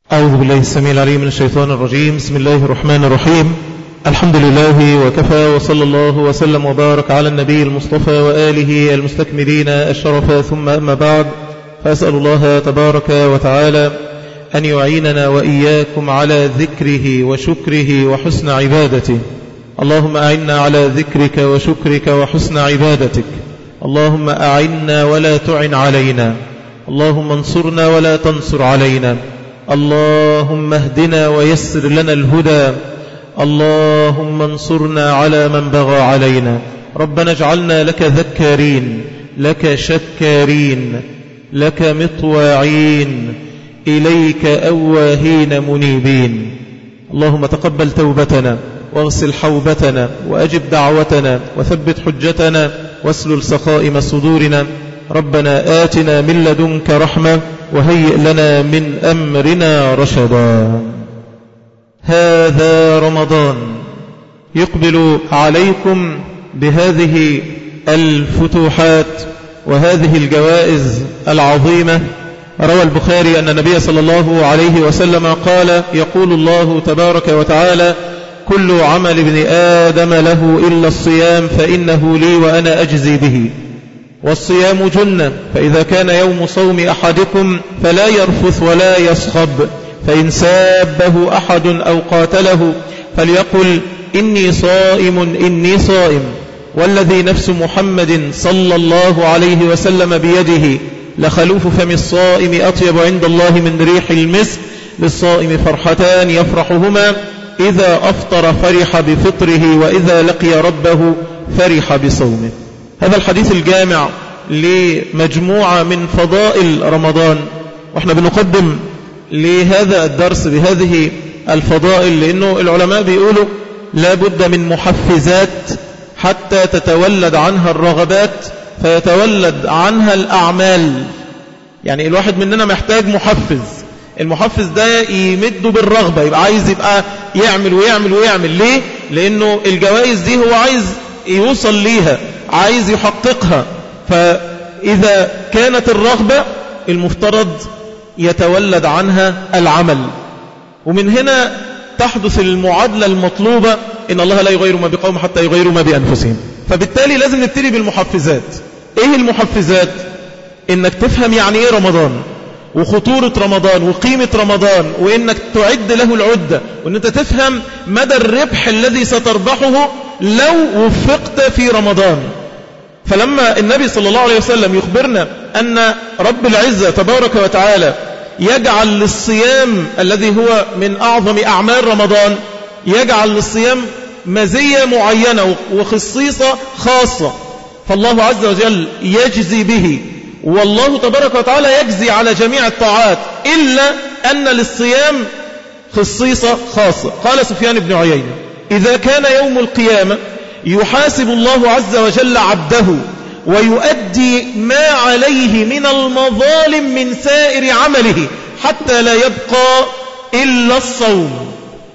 أعوذ بالله السميع العليم من الشيطان الرجيم بسم الله الرحمن الرحيم الحمد لله وكفى وصلى الله وسلم وبارك على النبي المصطفى وآله المستكملين الشرف ثم أما بعد فأسأل الله تبارك وتعالى أن يعيننا وإياكم على ذكره وشكره وحسن عبادته اللهم أعنا على ذكرك وشكرك وحسن عبادتك اللهم أعنا ولا تعن علينا اللهم انصرنا ولا تنصر علينا اللهم اهدنا ويسر لنا الهدى اللهم انصرنا على من بغى علينا ربنا اجعلنا لك ذكارين لك شكارين لك مطواعين إليك أواهين منيبين اللهم تقبل توبتنا واغسل حوبتنا وأجب دعوتنا وثبت حجتنا واسلل سخائم صدورنا ربنا آتنا من لدنك رحمة وهيئ لنا من أمرنا رشدا هذا رمضان يقبل عليكم بهذه الفتوحات وهذه الجوائز العظيمة روى البخاري أن النبي صلى الله عليه وسلم قال يقول الله تبارك وتعالى كل عمل ابن آدم له إلا الصيام فإنه لي وأنا أجزي به والصيام جنة فإذا كان يوم صوم أحدكم فلا يرفث ولا يصخب فإن سابه أحد أو قاتله فليقل إني صائم إني صائم والذي نفس محمد صلى الله عليه وسلم بيده لخلوف فم الصائم أطيب عند الله من ريح المسك للصائم فرحتان يفرحهما إذا أفطر فرح بفطره وإذا لقي ربه فرح بصومه هذا الحديث الجامع لمجموعة من فضائل رمضان واحنا بنقدم لهذا الدرس بهذه الفضائل لأنه العلماء بيقولوا لا بد من محفزات حتى تتولد عنها الرغبات فيتولد عنها الأعمال يعني الواحد مننا محتاج محفز المحفز ده يمده بالرغبة يبقى عايز يبقى يعمل ويعمل ويعمل ليه؟ لأنه الجوائز دي هو عايز يوصل ليها عايز يحققها فإذا كانت الرغبة المفترض يتولد عنها العمل ومن هنا تحدث المعادلة المطلوبة إن الله لا يغير ما بقوم حتى يغيروا ما بأنفسهم فبالتالي لازم نبتدي بالمحفزات إيه المحفزات إنك تفهم يعني إيه رمضان وخطورة رمضان وقيمة رمضان وإنك تعد له العدة وإن أنت تفهم مدى الربح الذي ستربحه لو وفقت في رمضان فلما النبي صلى الله عليه وسلم يخبرنا أن رب العزة تبارك وتعالى يجعل للصيام الذي هو من أعظم أعمال رمضان يجعل للصيام مزية معينة وخصيصة خاصة فالله عز وجل يجزي به والله تبارك وتعالى يجزي على جميع الطاعات إلا أن للصيام خصيصة خاصة قال سفيان بن عيينة إذا كان يوم القيامة يحاسب الله عز وجل عبده ويؤدي ما عليه من المظالم من سائر عمله حتى لا يبقى إلا الصوم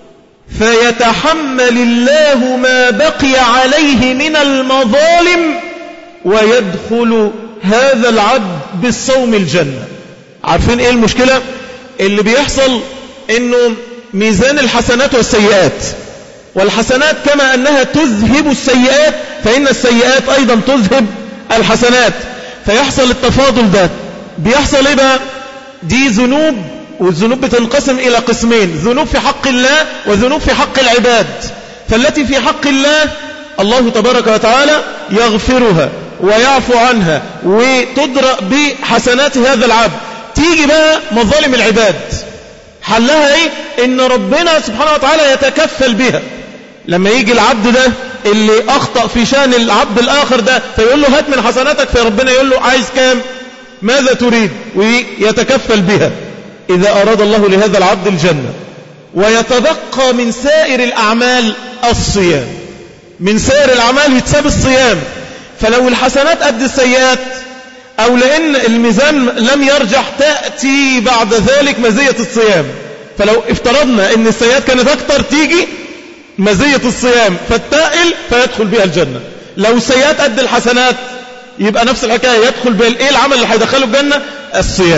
فيتحمل الله ما بقي عليه من المظالم ويدخل هذا العبد بالصوم الجنة عارفين ايه المشكلة اللي بيحصل انه ميزان الحسنات والسيئات والحسنات كما أنها تذهب السيئات فإن السيئات أيضا تذهب الحسنات فيحصل التفاضل ده بيحصل إيه بقى دي ذنوب والذنوب بتنقسم إلى قسمين ذنوب في حق الله وذنوب في حق العباد فالتي في حق الله الله تبارك وتعالى يغفرها ويعفو عنها وتدرأ بحسنات هذا العبد تيجي بقى مظالم العباد حلها ايه ان ربنا سبحانه وتعالى يتكفل بها لما يجي العبد ده اللي أخطأ في شان العبد الآخر ده فيقول له هات من حسناتك فربنا يقول له عايز كام ماذا تريد ويتكفل بها إذا أراد الله لهذا العبد الجنة ويتبقى من سائر الأعمال الصيام من سائر الأعمال يتساب الصيام فلو الحسنات قد السيئات أو لأن الميزان لم يرجح تأتي بعد ذلك مزية الصيام فلو افترضنا أن السيئات كانت أكتر تيجي مزية الصيام فالتائل فيدخل بها الجنة لو السيئات قد الحسنات يبقى نفس الحكاية يدخل بها ايه العمل اللي هيدخله الجنة الصيام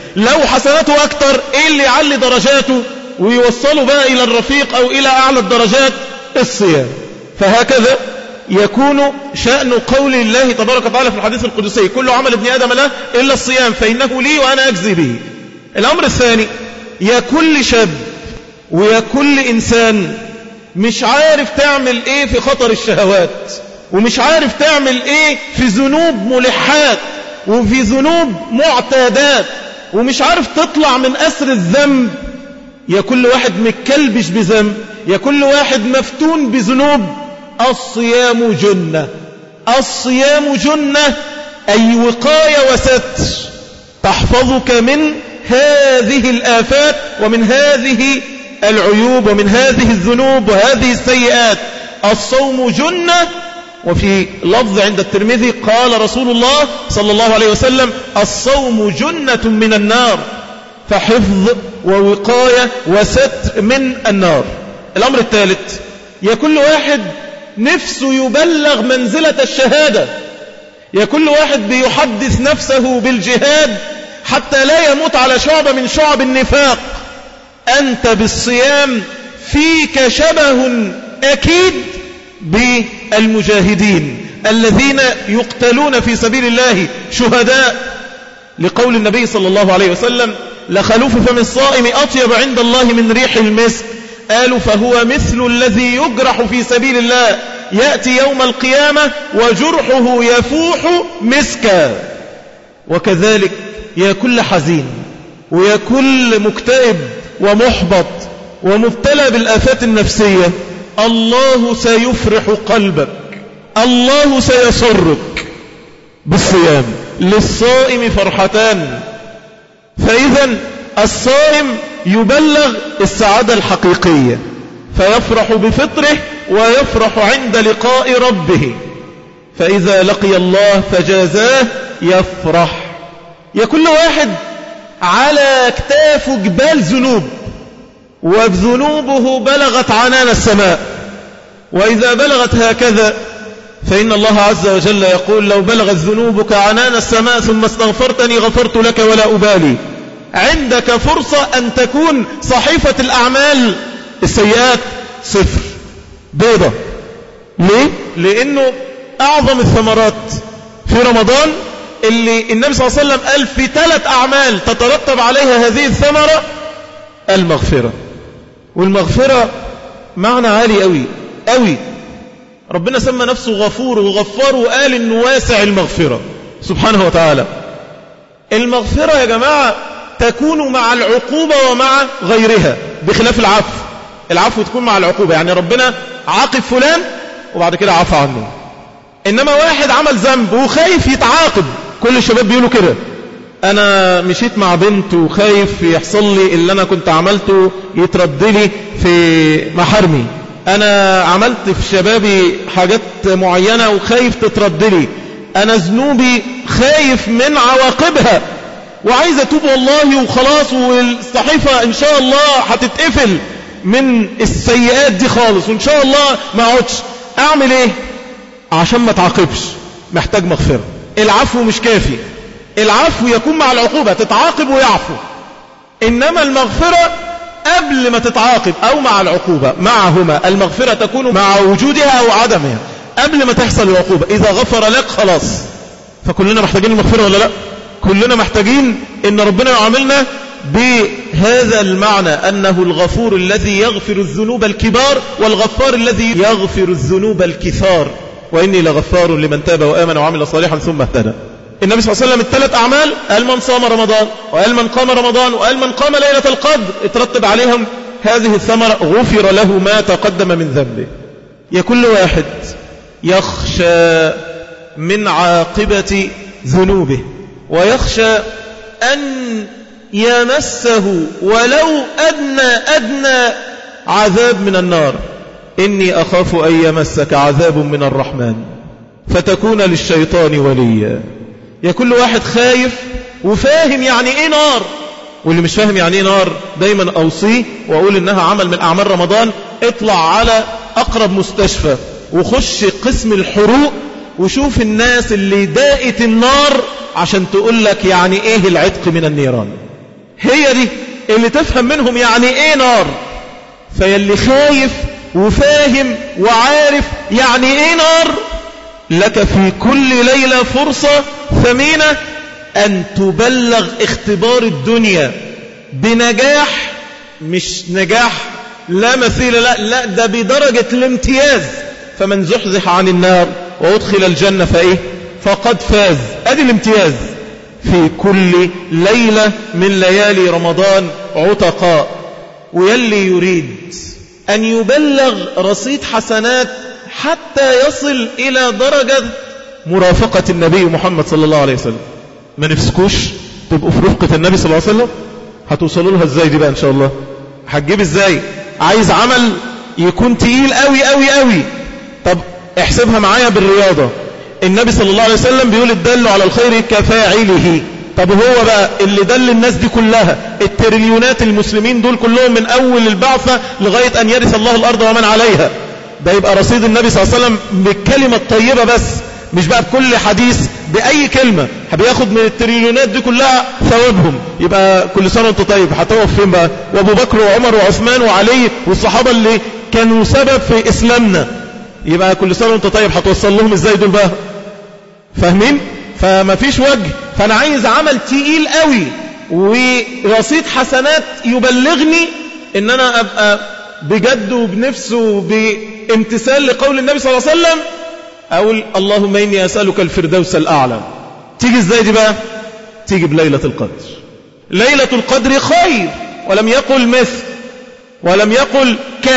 لو حسناته أكتر إيه اللي يعلي درجاته ويوصله بقى إلى الرفيق أو إلى أعلى الدرجات الصيام فهكذا يكون شأن قول الله تبارك وتعالى في الحديث القدسي كل عمل ابن آدم له إلا الصيام فإنه لي وأنا أجزي به الأمر الثاني يا كل شاب ويا كل إنسان مش عارف تعمل إيه في خطر الشهوات ومش عارف تعمل إيه في ذنوب ملحات وفي ذنوب معتادات ومش عارف تطلع من أسر الذنب يا كل واحد متكلبش بذنب يا كل واحد مفتون بذنوب الصيام جنة الصيام جنة أي وقاية وستر تحفظك من هذه الآفات ومن هذه العيوب ومن هذه الذنوب وهذه السيئات الصوم جنة وفي لفظ عند الترمذي قال رسول الله صلى الله عليه وسلم الصوم جنة من النار فحفظ ووقاية وستر من النار الأمر الثالث يا كل واحد نفسه يبلغ منزلة الشهادة يا كل واحد بيحدث نفسه بالجهاد حتى لا يموت على شعب من شعب النفاق أنت بالصيام فيك شبه أكيد بالمجاهدين الذين يقتلون في سبيل الله شهداء لقول النبي صلى الله عليه وسلم لخلوف فم الصائم أطيب عند الله من ريح المسك قالوا فهو مثل الذي يجرح في سبيل الله يأتي يوم القيامة وجرحه يفوح مسكا وكذلك يا كل حزين ويا كل مكتئب ومحبط ومبتلى بالآفات النفسية الله سيفرح قلبك الله سيسرك بالصيام للصائم فرحتان فإذا الصائم يبلغ السعادة الحقيقية فيفرح بفطره ويفرح عند لقاء ربه فإذا لقي الله فجازاه يفرح يا كل واحد على اكتاف جبال ذنوب وذنوبه بلغت عنان السماء وإذا بلغت هكذا فإن الله عز وجل يقول لو بلغت ذنوبك عنان السماء ثم استغفرتني غفرت لك ولا أبالي عندك فرصة أن تكون صحيفة الأعمال السيئات صفر بيضة ليه؟ لأنه أعظم الثمرات في رمضان اللي النبي صلى الله عليه وسلم قال في ثلاث أعمال تترتب عليها هذه الثمرة المغفرة والمغفرة معنى عالي قوي قوي ربنا سمى نفسه غفور وغفار وقال انه واسع المغفرة سبحانه وتعالى المغفرة يا جماعة تكون مع العقوبة ومع غيرها بخلاف العفو العفو تكون مع العقوبة يعني ربنا عاقب فلان وبعد كده عفى عنه إنما واحد عمل ذنب وخايف يتعاقب كل الشباب بيقولوا كده أنا مشيت مع بنت وخايف يحصل لي اللي أنا كنت عملته يترد لي في محارمي أنا عملت في شبابي حاجات معينة وخايف تترد لي أنا ذنوبي خايف من عواقبها وعايز أتوب والله وخلاص والصحيفة إن شاء الله هتتقفل من السيئات دي خالص وإن شاء الله ما أقعدش أعمل إيه عشان ما تعاقبش محتاج مغفرة العفو مش كافي العفو يكون مع العقوبة تتعاقب ويعفو إنما المغفرة قبل ما تتعاقب أو مع العقوبة معهما المغفرة تكون مع وجودها أو عدمها قبل ما تحصل العقوبة إذا غفر لك خلاص فكلنا محتاجين المغفرة ولا لا كلنا محتاجين ان ربنا يعاملنا بهذا المعنى أنه الغفور الذي يغفر الذنوب الكبار والغفار الذي يغفر الذنوب الكثار وإني لغفار لمن تاب وآمن وعمل صالحا ثم اهتدى النبي صلى الله عليه وسلم الثلاث أعمال قال من صام رمضان وقال من قام رمضان وقال من قام ليلة القدر اترتب عليهم هذه الثمرة غفر له ما تقدم من ذنبه يا كل واحد يخشى من عاقبة ذنوبه ويخشى أن يمسه ولو أدنى أدنى عذاب من النار إني أخاف أن يمسك عذاب من الرحمن فتكون للشيطان وليا يا كل واحد خايف وفاهم يعني إيه نار واللي مش فاهم يعني إيه نار دايما أوصيه وأقول إنها عمل من أعمال رمضان اطلع على أقرب مستشفى وخش قسم الحروق وشوف الناس اللي داقت النار عشان تقول لك يعني ايه العتق من النيران هي دي اللي تفهم منهم يعني ايه نار فيلي خايف وفاهم وعارف يعني ايه نار لك في كل ليلة فرصة ثمينة أن تبلغ اختبار الدنيا بنجاح مش نجاح لا مثيل لا لا ده بدرجة الامتياز فمن زحزح عن النار وادخل الجنة فإيه فقد فاز أدي الامتياز في كل ليلة من ليالي رمضان عتقاء ويلي يريد أن يبلغ رصيد حسنات حتى يصل إلى درجة مرافقة النبي محمد صلى الله عليه وسلم ما نفسكوش تبقوا في رفقة النبي صلى الله عليه وسلم هتوصلوا لها ازاي دي بقى ان شاء الله هتجيب ازاي عايز عمل يكون تقيل قوي قوي قوي طب احسبها معايا بالرياضة النبي صلى الله عليه وسلم بيقول الدل على الخير كفاعله طب هو بقى اللي دل الناس دي كلها التريليونات المسلمين دول كلهم من أول البعثة لغاية أن يرث الله الأرض ومن عليها ده يبقى رصيد النبي صلى الله عليه وسلم بالكلمة الطيبة بس مش بقى بكل حديث بأي كلمة بياخد من التريليونات دي كلها ثوابهم يبقى كل سنة وانت طيب هتقف فين بقى وابو بكر وعمر وعثمان وعلي والصحابة اللي كانوا سبب في إسلامنا يبقى كل سنة وانت طيب هتوصل لهم ازاي دول بقى فاهمين فما فيش وجه فانا عايز عمل تقيل قوي ورصيد حسنات يبلغني ان انا ابقى بجد وبنفس وبامتثال لقول النبي صلى الله عليه وسلم اقول اللهم اني اسالك الفردوس الاعلى تيجي ازاي دي بقى تيجي بليله القدر ليله القدر خير ولم يقل مثل ولم يقل ك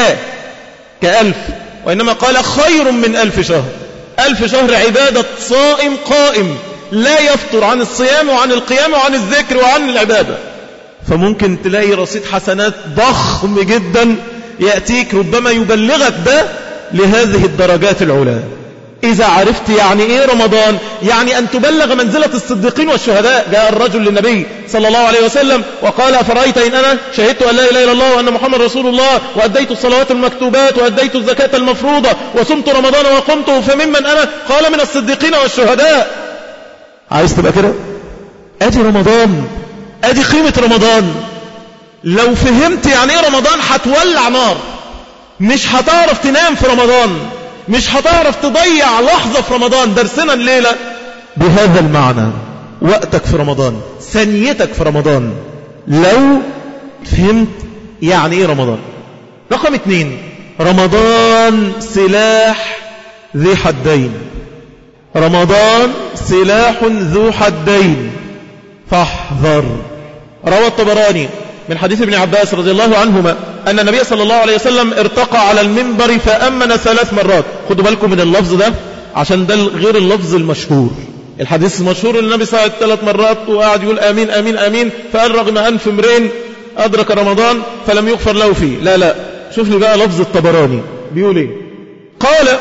كألف وإنما قال خير من ألف شهر ألف شهر عبادة صائم قائم لا يفطر عن الصيام وعن القيام وعن الذكر وعن العبادة فممكن تلاقي رصيد حسنات ضخم جدا يأتيك ربما يبلغك ده لهذه الدرجات العلى إذا عرفت يعني إيه رمضان يعني أن تبلغ منزلة الصديقين والشهداء جاء الرجل للنبي صلى الله عليه وسلم وقال أفرأيت إن أنا شهدت أن لا إله إلا الله وأن محمد رسول الله وأديت الصلوات المكتوبات وأديت الزكاة المفروضة وصمت رمضان وقمت فممن أنا قال من الصديقين والشهداء عايز تبقى كده أدي رمضان أدي قيمة رمضان لو فهمت يعني إيه رمضان هتولع نار مش هتعرف تنام في رمضان مش هتعرف تضيع لحظة في رمضان درسنا الليلة بهذا المعنى وقتك في رمضان ثانيتك في رمضان لو فهمت يعني ايه رمضان رقم اتنين رمضان سلاح ذي حدين رمضان سلاح ذو حدين فاحذر روى الطبراني من حديث ابن عباس رضي الله عنهما أن النبي صلى الله عليه وسلم ارتقى على المنبر فأمن ثلاث مرات خدوا بالكم من اللفظ ده عشان ده غير اللفظ المشهور الحديث المشهور ان النبي صلى ثلاث مرات وقعد يقول آمين آمين آمين فقال رغم أنف امرين أدرك رمضان فلم يغفر له فيه لا لا شوف لي بقى لفظ الطبراني بيقول ايه قال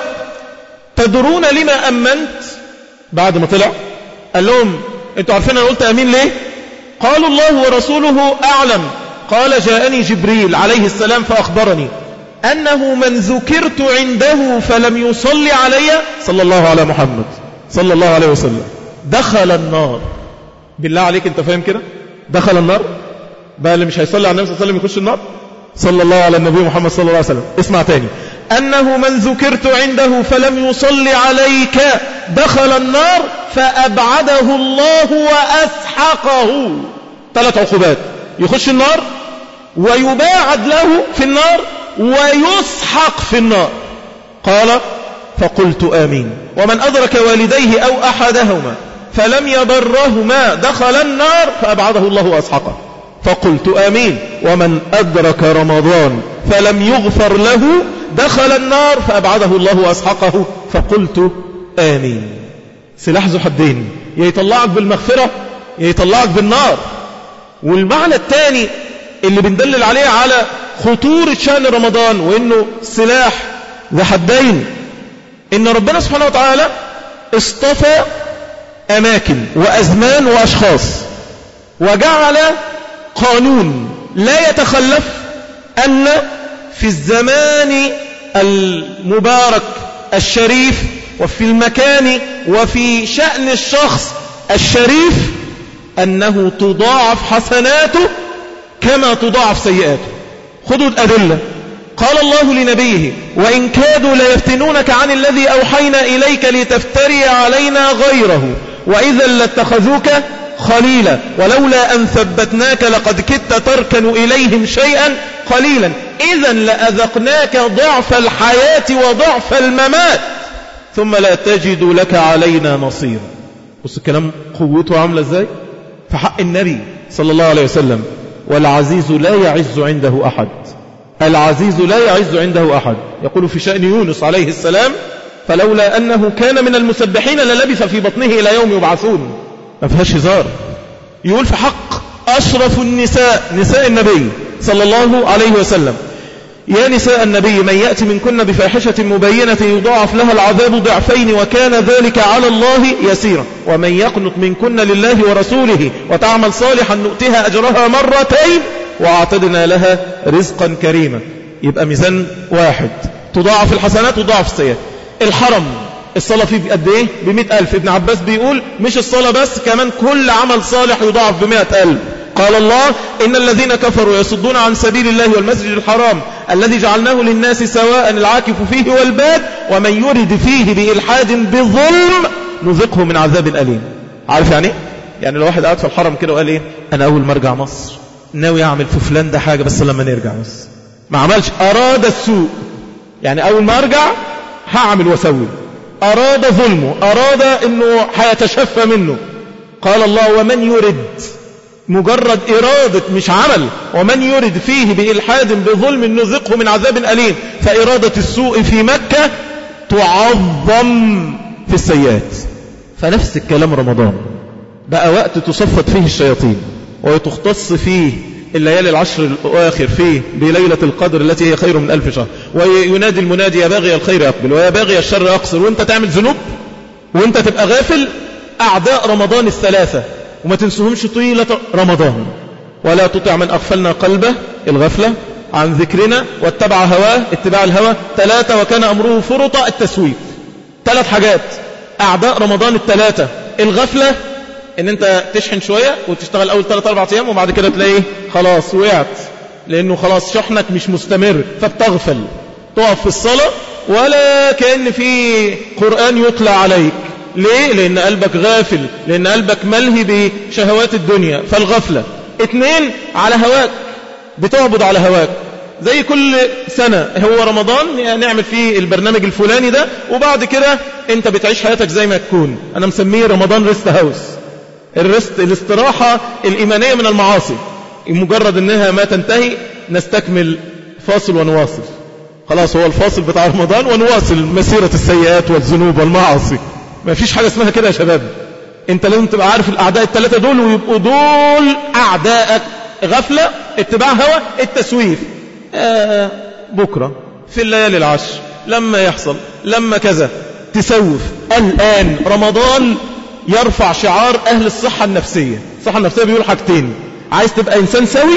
تدرون لما أمنت بعد ما طلع قال لهم انتوا عارفين انا قلت امين ليه قالوا الله ورسوله اعلم قال جاءني جبريل عليه السلام فاخبرني انه من ذكرت عنده فلم يصلي علي صلى الله على محمد صلى الله عليه وسلم دخل النار بالله عليك انت فاهم كده دخل النار بقى اللي مش هيصلي على النبي صلى الله عليه وسلم يخش النار صلى الله على النبي محمد صلى الله عليه وسلم اسمع تاني أنه من ذكرت عنده فلم يصلي عليك دخل النار فأبعده الله وأسحقه ثلاث عقوبات يخش النار ويباعد له في النار ويسحق في النار قال فقلت آمين ومن أدرك والديه أو أحدهما فلم يبرهما دخل النار فأبعده الله وأسحقه فقلت آمين ومن أدرك رمضان فلم يغفر له دخل النار فأبعده الله وأسحقه فقلت آمين سلاح ذو حدين يطلعك بالمغفرة يطلعك بالنار والمعنى الثاني اللي بندلل عليه على خطورة شأن رمضان وإنه سلاح ذو حدين إن ربنا سبحانه وتعالى اصطفى أماكن وأزمان وأشخاص وجعل قانون لا يتخلف أن في الزمان المبارك الشريف وفي المكان وفي شأن الشخص الشريف أنه تضاعف حسناته كما تضاعف سيئاته خذوا الأدلة قال الله لنبيه وإن كادوا ليفتنونك عن الذي أوحينا إليك لتفتري علينا غيره وإذا لاتخذوك خليلا ولولا أن ثبتناك لقد كدت تركن إليهم شيئا قليلا إذا لأذقناك ضعف الحياة وضعف الممات ثم لا تجد لك علينا نصيرا بص الكلام قوته عاملة ازاي فحق النبي صلى الله عليه وسلم والعزيز لا يعز عنده أحد العزيز لا يعز عنده أحد يقول في شأن يونس عليه السلام فلولا أنه كان من المسبحين للبث في بطنه إلى يوم يبعثون ما فيهاش هزار يقول في حق أشرف النساء نساء النبي صلى الله عليه وسلم يا نساء النبي من يأتي منكن بفاحشة مبينة يضاعف لها العذاب ضعفين وكان ذلك على الله يسيرا ومن يقنط منكن لله ورسوله وتعمل صالحا نؤتها أجرها مرتين وأعتدنا لها رزقا كريما يبقى ميزان واحد تضاعف الحسنات وتضاعف السيئات الحرم الصلاة فيه قد ايه بمئة ألف ابن عباس بيقول مش الصلاة بس كمان كل عمل صالح يضاعف بمئة ألف قال الله إن الذين كفروا يصدون عن سبيل الله والمسجد الحرام الذي جعلناه للناس سواء العاكف فيه والباد ومن يرد فيه بإلحاد بظلم نذقه من عذاب أليم عارف يعني يعني لو واحد قاعد في الحرم كده وقال ايه انا اول ما ارجع مصر ناوي اعمل في فلان ده حاجة بس لما نرجع بس ما عملش اراد السوء يعني اول ما ارجع هعمل واسوي اراد ظلمه اراد انه هيتشفى منه قال الله ومن يرد مجرد إرادة مش عمل ومن يرد فيه بإلحاد بظلم نذقه من عذاب أليم فإرادة السوء في مكة تعظم في السيئات فنفس الكلام رمضان بقى وقت تصفت فيه الشياطين وتختص فيه الليالي العشر الأواخر فيه بليلة القدر التي هي خير من ألف شهر وينادي المنادي يا باغي الخير أقبل ويا باغي الشر أقصر وانت تعمل ذنوب وانت تبقى غافل أعداء رمضان الثلاثة وما تنسوهمش طيلة رمضان ولا تطع من أغفلنا قلبه الغفلة عن ذكرنا واتبع هواه اتباع الهوى ثلاثة وكان أمره فرطة التسويف ثلاث حاجات أعداء رمضان الثلاثة الغفلة ان انت تشحن شوية وتشتغل اول ثلاث اربع ايام وبعد كده تلاقي خلاص وقعت لانه خلاص شحنك مش مستمر فبتغفل تقف في الصلاة ولا كأن في قرآن يطلع عليك ليه؟ لأن قلبك غافل لأن قلبك ملهي بشهوات الدنيا فالغفلة اثنين على هواك بتعبد على هواك زي كل سنة هو رمضان نعمل فيه البرنامج الفلاني ده وبعد كده انت بتعيش حياتك زي ما تكون انا مسميه رمضان ريست هاوس الرست الاستراحة الإيمانية من المعاصي مجرد انها ما تنتهي نستكمل فاصل ونواصل خلاص هو الفاصل بتاع رمضان ونواصل مسيرة السيئات والذنوب والمعاصي ما فيش حاجة اسمها كده يا شباب انت لازم تبقى عارف الاعداء الثلاثة دول ويبقوا دول اعدائك غفلة اتباع هوى التسويف آه بكرة في الليالي العشر لما يحصل لما كذا تسوف الآن رمضان يرفع شعار أهل الصحة النفسية الصحة النفسية بيقول حاجتين عايز تبقى إنسان سوي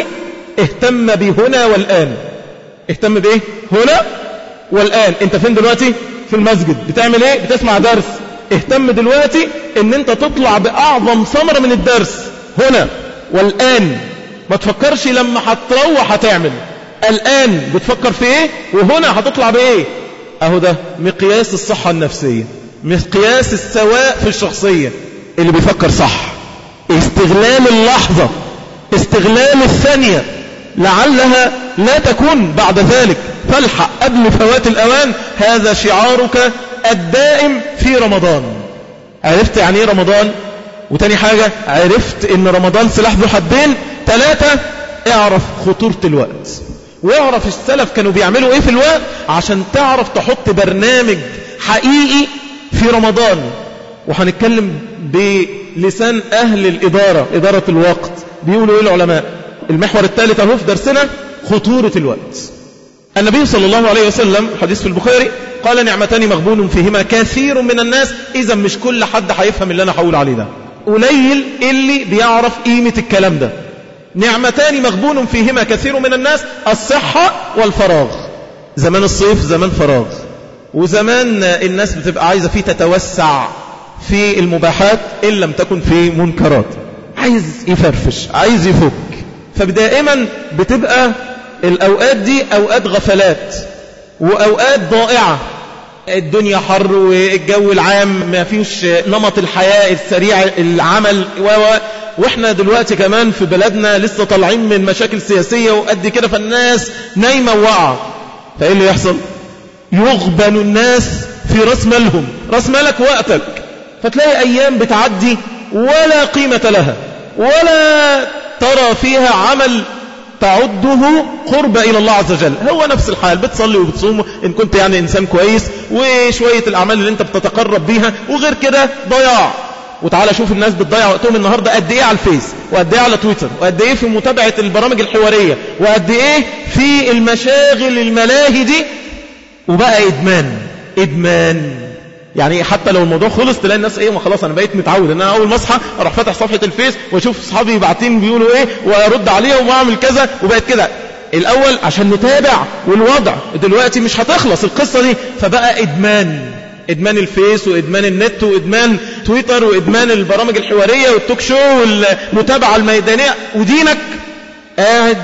اهتم بهنا والآن اهتم بإيه هنا والآن انت فين دلوقتي في المسجد بتعمل ايه بتسمع درس اهتم دلوقتي ان انت تطلع باعظم ثمرة من الدرس هنا والان ما تفكرش لما هتروح هتعمل الان بتفكر في ايه وهنا هتطلع بايه اهو ده مقياس الصحة النفسية مقياس السواء في الشخصية اللي بيفكر صح استغلال اللحظة استغلال الثانية لعلها لا تكون بعد ذلك فالحق قبل فوات الأوان هذا شعارك الدائم في رمضان عرفت يعني ايه رمضان وتاني حاجة عرفت ان رمضان سلاح ذو حدين ثلاثة اعرف خطورة الوقت واعرف السلف كانوا بيعملوا ايه في الوقت عشان تعرف تحط برنامج حقيقي في رمضان وهنتكلم بلسان اهل الادارة ادارة الوقت بيقولوا ايه العلماء المحور الثالث اهو في درسنا خطورة الوقت النبي صلى الله عليه وسلم حديث في البخاري قال نعمتان مغبون فيهما كثير من الناس إذا مش كل حد هيفهم اللي أنا هقول عليه ده قليل اللي بيعرف قيمة الكلام ده نعمتان مغبون فيهما كثير من الناس الصحة والفراغ زمان الصيف زمان فراغ وزمان الناس بتبقى عايزة فيه تتوسع في المباحات إن لم تكن في منكرات عايز يفرفش عايز يفك فدائما بتبقى الأوقات دي أوقات غفلات وأوقات ضائعة الدنيا حر والجو العام ما فيش نمط الحياة السريع العمل و واحنا دلوقتي كمان في بلدنا لسه طالعين من مشاكل سياسية وقد كده فالناس نايمة وواعة فايه اللي يحصل يغبن الناس في راس مالهم راس مالك وقتك فتلاقي ايام بتعدي ولا قيمة لها ولا ترى فيها عمل تعده قرب إلى الله عز وجل هو نفس الحال بتصلي وبتصوم إن كنت يعني إنسان كويس وشوية الأعمال اللي أنت بتتقرب بيها وغير كده ضياع وتعالى شوف الناس بتضيع وقتهم النهاردة قد ايه على الفيس وقد ايه على تويتر وقد ايه في متابعة البرامج الحوارية وقد ايه في المشاغل الملاهي دي وبقى ادمان ادمان يعني حتى لو الموضوع خلص تلاقي الناس ايه ما خلاص انا بقيت متعود ان انا اول ما اصحى اروح فاتح صفحه الفيس واشوف اصحابي باعتين بيقولوا ايه وارد عليهم واعمل كذا وبقت كده الاول عشان نتابع والوضع دلوقتي مش هتخلص القصه دي فبقى ادمان ادمان الفيس وادمان النت وادمان تويتر وادمان البرامج الحواريه والتوك شو والمتابعه الميدانيه ودينك قاعد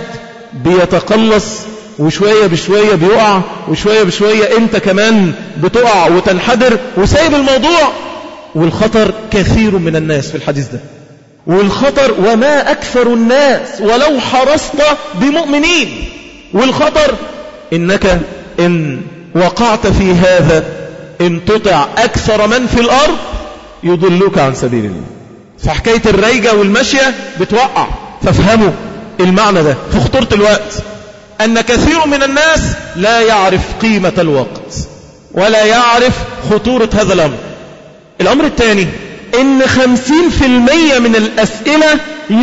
بيتقلص وشوية بشوية بيقع وشوية بشوية انت كمان بتقع وتنحدر وسايب الموضوع والخطر كثير من الناس في الحديث ده والخطر وما أكثر الناس ولو حرصت بمؤمنين والخطر إنك إن وقعت في هذا إن تطع أكثر من في الأرض يضلوك عن سبيل الله فحكاية الريجة والمشية بتوقع فافهموا المعنى ده في خطورة الوقت أن كثير من الناس لا يعرف قيمة الوقت ولا يعرف خطورة هذا الأمر الأمر الثاني إن خمسين في المية من الأسئلة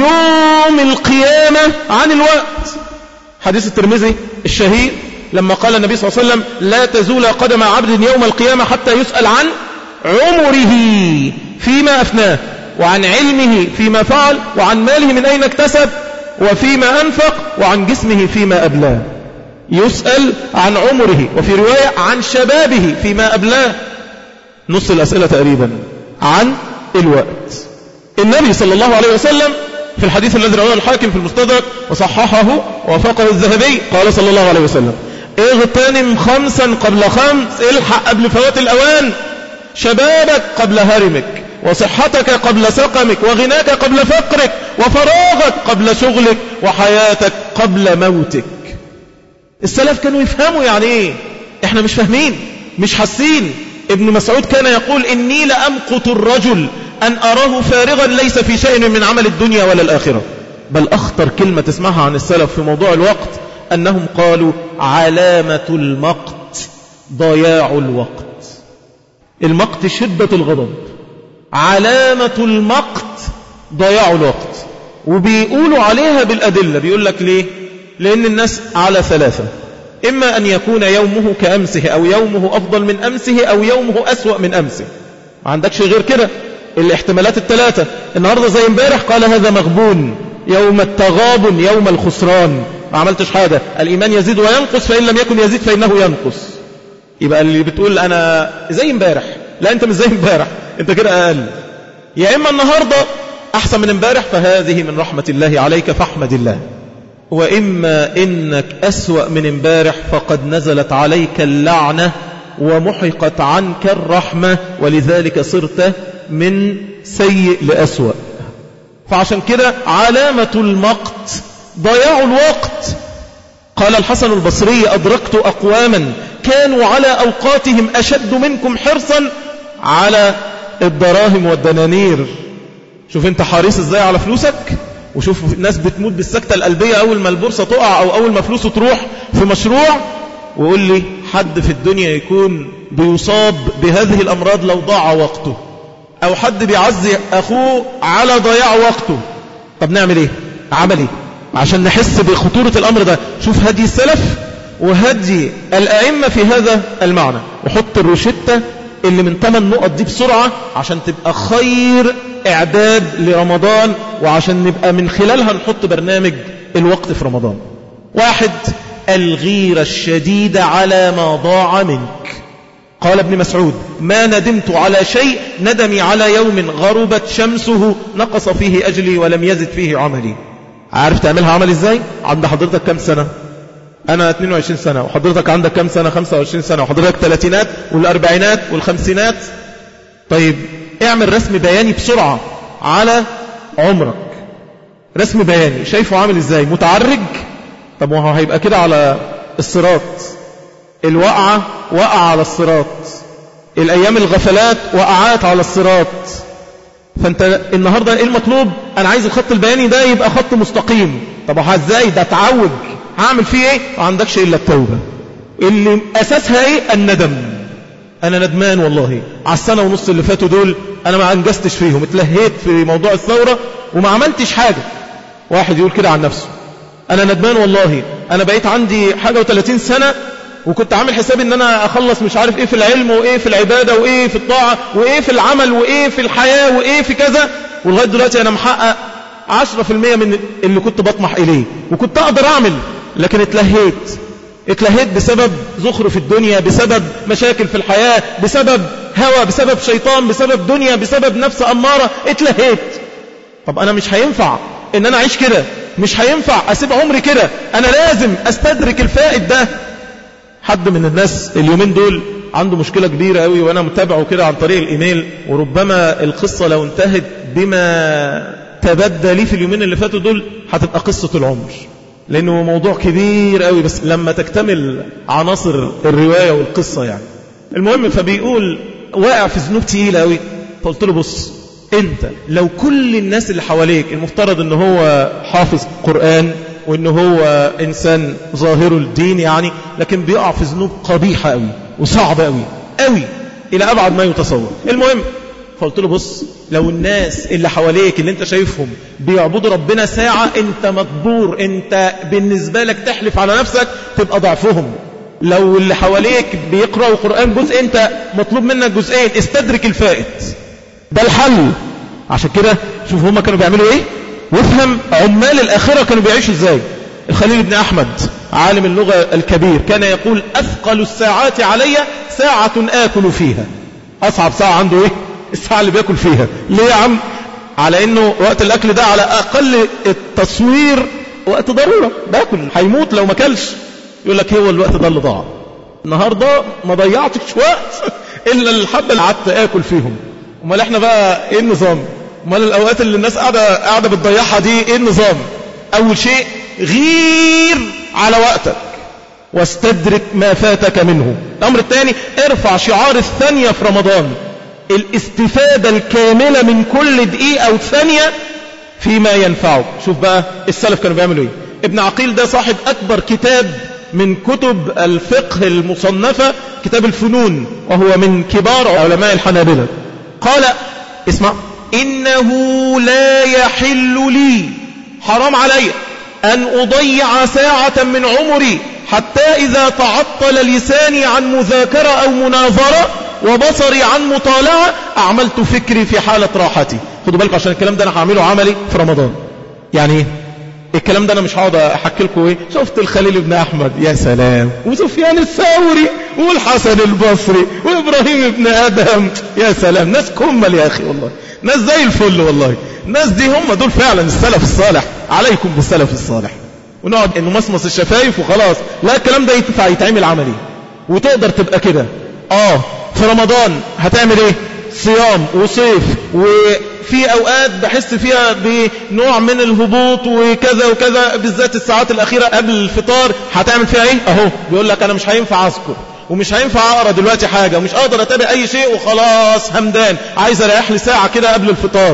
يوم القيامة عن الوقت حديث الترمذي الشهير لما قال النبي صلى الله عليه وسلم لا تزول قدم عبد يوم القيامة حتى يسأل عن عمره فيما أفناه وعن علمه فيما فعل وعن ماله من أين اكتسب وفيما أنفق وعن جسمه فيما أبلاه يسأل عن عمره وفي رواية عن شبابه فيما أبلاه نص الأسئلة تقريبا عن الوقت النبي صلى الله عليه وسلم في الحديث الذي رواه الحاكم في المستدرك وصححه ووافقه الذهبي قال صلى الله عليه وسلم اغتنم خمسا قبل خمس الحق قبل فوات الأوان شبابك قبل هرمك وصحتك قبل سقمك وغناك قبل فقرك وفراغك قبل شغلك وحياتك قبل موتك السلف كانوا يفهموا يعني ايه احنا مش فاهمين مش حاسين ابن مسعود كان يقول إني لأمقت الرجل أن أراه فارغا ليس في شيء من عمل الدنيا ولا الآخرة بل أخطر كلمة تسمعها عن السلف في موضوع الوقت أنهم قالوا علامة المقت ضياع الوقت المقت شدة الغضب علامة المقت ضياع الوقت وبيقولوا عليها بالأدلة بيقول لك ليه لأن الناس على ثلاثة إما أن يكون يومه كأمسه أو يومه أفضل من أمسه أو يومه أسوأ من أمسه ما عندكش غير كده الاحتمالات الثلاثة النهاردة زي امبارح قال هذا مغبون يوم التغابن يوم الخسران ما عملتش حاجة الإيمان يزيد وينقص فإن لم يكن يزيد فإنه ينقص يبقى اللي بتقول أنا زي امبارح لا أنت مش زي امبارح أنت كده أقل يا إما النهاردة أحسن من امبارح فهذه من رحمة الله عليك فاحمد الله وإما إنك أسوأ من امبارح فقد نزلت عليك اللعنة ومحقت عنك الرحمة ولذلك صرت من سيء لأسوأ فعشان كده علامة المقت ضياع الوقت قال الحسن البصري أدركت أقواما كانوا على أوقاتهم أشد منكم حرصا على الدراهم والدنانير شوف انت حريص ازاي على فلوسك وشوف الناس بتموت بالسكتة القلبية أول ما البورصة تقع أو أول ما فلوسه تروح في مشروع وقول لي حد في الدنيا يكون بيصاب بهذه الأمراض لو ضاع وقته أو حد بيعزي أخوه على ضياع وقته طب نعمل إيه عمل إيه عشان نحس بخطورة الأمر ده شوف هدي السلف وهدي الأئمة في هذا المعنى وحط الروشتة اللي من 8 نقط دي بسرعة عشان تبقى خير إعداد لرمضان وعشان نبقى من خلالها نحط برنامج الوقت في رمضان واحد الغيرة الشديدة على ما ضاع منك قال ابن مسعود ما ندمت على شيء ندمي على يوم غربت شمسه نقص فيه أجلي ولم يزد فيه عملي عارف تعملها عمل ازاي عند حضرتك كم سنة انا 22 سنة وحضرتك عندك كم سنة 25 سنة وحضرتك ثلاثينات والاربعينات والخمسينات طيب اعمل رسم بياني بسرعة على عمرك رسم بياني شايفه عامل ازاي متعرج طب وهو هيبقى كده على الصراط الوقعة وقع على الصراط الأيام الغفلات وقعات على الصراط فأنت النهاردة إيه المطلوب أنا عايز الخط البياني ده يبقى خط مستقيم طب ازاي ده تعوج هعمل فيه ايه ما عندكش إلا التوبة اللي أساسها ايه الندم أنا ندمان والله على السنة ونص اللي فاتوا دول أنا ما أنجزتش فيهم اتلهيت في موضوع الثورة وما عملتش حاجة واحد يقول كده عن نفسه أنا ندمان والله أنا بقيت عندي حاجة وثلاثين سنة وكنت عامل حسابي ان انا اخلص مش عارف ايه في العلم وايه في العبادة وايه في الطاعة وايه في العمل وايه في الحياة وايه في كذا ولغاية دلوقتي انا محقق عشرة في المية من اللي كنت بطمح اليه وكنت اقدر اعمل لكن اتلهيت اتلهيت بسبب زخرف الدنيا بسبب مشاكل في الحياة بسبب هوى بسبب شيطان بسبب دنيا بسبب نفس أمارة اتلهيت طب أنا مش هينفع ان انا اعيش كده مش هينفع اسيب عمري كده انا لازم استدرك الفائد ده حد من الناس اليومين دول عنده مشكلة كبيرة قوي وانا متابعه كده عن طريق الايميل وربما القصة لو انتهت بما تبدى لي في اليومين اللي فاتوا دول هتبقى قصة العمر لانه موضوع كبير قوي بس لما تكتمل عناصر الرواية والقصة يعني المهم فبيقول واقع في ذنوب تقيلة قوي فقلت له بص انت لو كل الناس اللي حواليك المفترض ان هو حافظ قرآن وان هو انسان ظاهر الدين يعني لكن بيقع في ذنوب قبيحة قوي وصعبة قوي قوي الى ابعد ما يتصور المهم فقلت له بص لو الناس اللي حواليك اللي انت شايفهم بيعبدوا ربنا ساعة انت مقبور انت بالنسبة لك تحلف على نفسك تبقى ضعفهم لو اللي حواليك بيقرأوا قرآن جزء انت مطلوب منك جزئين استدرك الفائت ده الحل عشان كده شوف هما كانوا بيعملوا ايه وافهم عمال الآخرة كانوا بيعيشوا ازاي الخليل بن أحمد عالم اللغة الكبير كان يقول أثقل الساعات علي ساعة آكل فيها أصعب ساعة عنده ايه الساعة اللي بياكل فيها ليه يا عم على انه وقت الاكل ده على اقل التصوير وقت ضرورة باكل هيموت لو ما كلش يقول لك هو الوقت ده اللي ضاع النهاردة ما ضيعتش وقت الا الحبة اللي قعدت اكل فيهم امال احنا بقى ايه النظام امال الاوقات اللي الناس قاعدة قاعدة بتضيعها دي ايه النظام اول شيء غير على وقتك واستدرك ما فاتك منه الامر الثاني ارفع شعار الثانية في رمضان الاستفادة الكاملة من كل دقيقة أو ثانية فيما ينفعك شوف بقى السلف كانوا بيعملوا ايه ابن عقيل ده صاحب أكبر كتاب من كتب الفقه المصنفة كتاب الفنون وهو من كبار علماء الحنابلة قال اسمع إنه لا يحل لي حرام علي أن أضيع ساعة من عمري حتى إذا تعطل لساني عن مذاكرة أو مناظرة وبصري عن مطالعة أعملت فكري في حالة راحتي خدوا بالكم عشان الكلام ده أنا هعمله عملي في رمضان يعني ايه الكلام ده أنا مش هقعد أحكي لكم إيه شفت الخليل بن أحمد يا سلام وسفيان الثوري والحسن البصري وإبراهيم بن آدم يا سلام ناس كمل يا أخي والله ناس زي الفل والله الناس دي هم دول فعلا السلف الصالح عليكم بالسلف الصالح ونقعد نمصمص الشفايف وخلاص لا الكلام ده ينفع يتعمل عملي وتقدر تبقى كده اه في رمضان هتعمل ايه صيام وصيف وفي اوقات بحس فيها بنوع من الهبوط وكذا وكذا بالذات الساعات الاخيرة قبل الفطار هتعمل فيها ايه اهو بيقول لك انا مش هينفع اذكر ومش هينفع اقرا دلوقتي حاجة ومش اقدر اتابع اي شيء وخلاص همدان عايز اريح لي ساعة كده قبل الفطار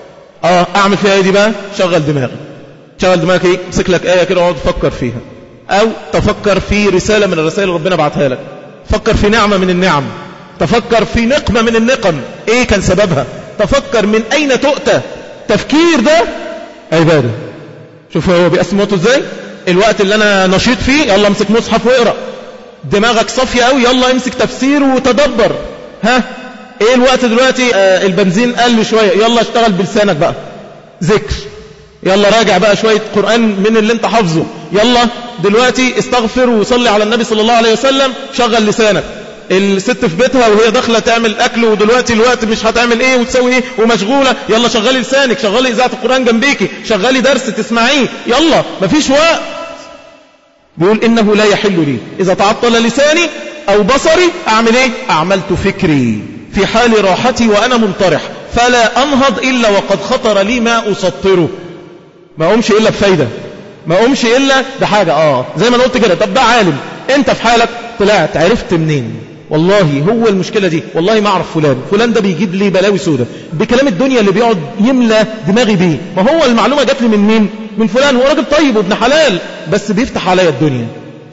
اه اعمل فيها ايه دي بقى شغل دماغي شغل دماغك ايه امسك لك ايه كده واقعد تفكر فيها او تفكر في رسالة من الرسائل اللي ربنا بعتها لك فكر في نعمة من النعم تفكر في نقمة من النقم ايه كان سببها تفكر من اين تؤتى تفكير ده عبادة شوف هو بيقسم وقته ازاي الوقت اللي انا نشيط فيه يلا امسك مصحف واقرا دماغك صافية قوي يلا امسك تفسير وتدبر ها ايه الوقت دلوقتي آه البنزين قل شوية يلا اشتغل بلسانك بقى ذكر يلا راجع بقى شوية قرآن من اللي انت حافظه يلا دلوقتي استغفر وصلي على النبي صلى الله عليه وسلم شغل لسانك الست في بيتها وهي داخله تعمل اكل ودلوقتي الوقت مش هتعمل ايه وتسوي ايه ومشغوله يلا شغلي لسانك شغلي اذاعه القران جنبيكي شغلي درس تسمعيه يلا مفيش وقت بيقول انه لا يحل لي اذا تعطل لساني او بصري اعمل ايه اعملت فكري في حال راحتي وانا منطرح فلا انهض الا وقد خطر لي ما اسطره ما اقومش الا بفايده ما اقومش الا بحاجه اه زي ما انا قلت كده طب ده عالم انت في حالك طلعت عرفت منين والله هو المشكلة دي والله ما أعرف فلان فلان ده بيجيب لي بلاوي سودة بكلام الدنيا اللي بيقعد يملى دماغي بيه ما هو المعلومة جات لي من مين من فلان هو راجل طيب وابن حلال بس بيفتح عليا الدنيا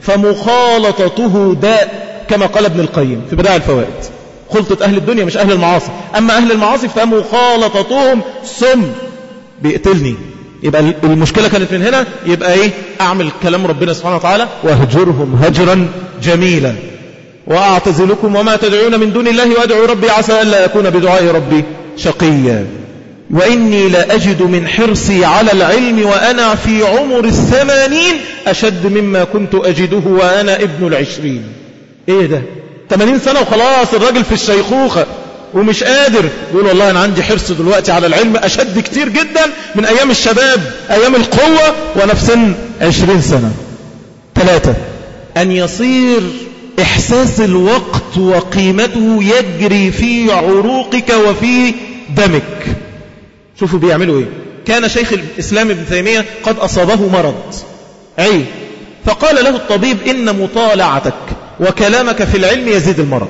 فمخالطته داء كما قال ابن القيم في بداع الفوائد خلطة أهل الدنيا مش أهل المعاصي أما أهل المعاصي فمخالطتهم سم بيقتلني يبقى المشكلة كانت من هنا يبقى ايه اعمل كلام ربنا سبحانه وتعالى واهجرهم هجرا جميلا واعتزلكم وما تدعون من دون الله وادعو ربي عسى الا اكون بدعاء ربي شقيا وإني لأجد من حرصي على العلم وأنا في عمر الثمانين أشد مما كنت أجده وأنا ابن العشرين إيه ده 80 سنة وخلاص الراجل في الشيخوخة ومش قادر يقول والله أنا عندي حرص دلوقتي على العلم أشد كتير جدا من أيام الشباب أيام القوة وأنا في سن 20 سنة ثلاثة أن يصير إحساس الوقت وقيمته يجري في عروقك وفي دمك شوفوا بيعملوا إيه كان شيخ الإسلام ابن تيمية قد أصابه مرض أي فقال له الطبيب إن مطالعتك وكلامك في العلم يزيد المرض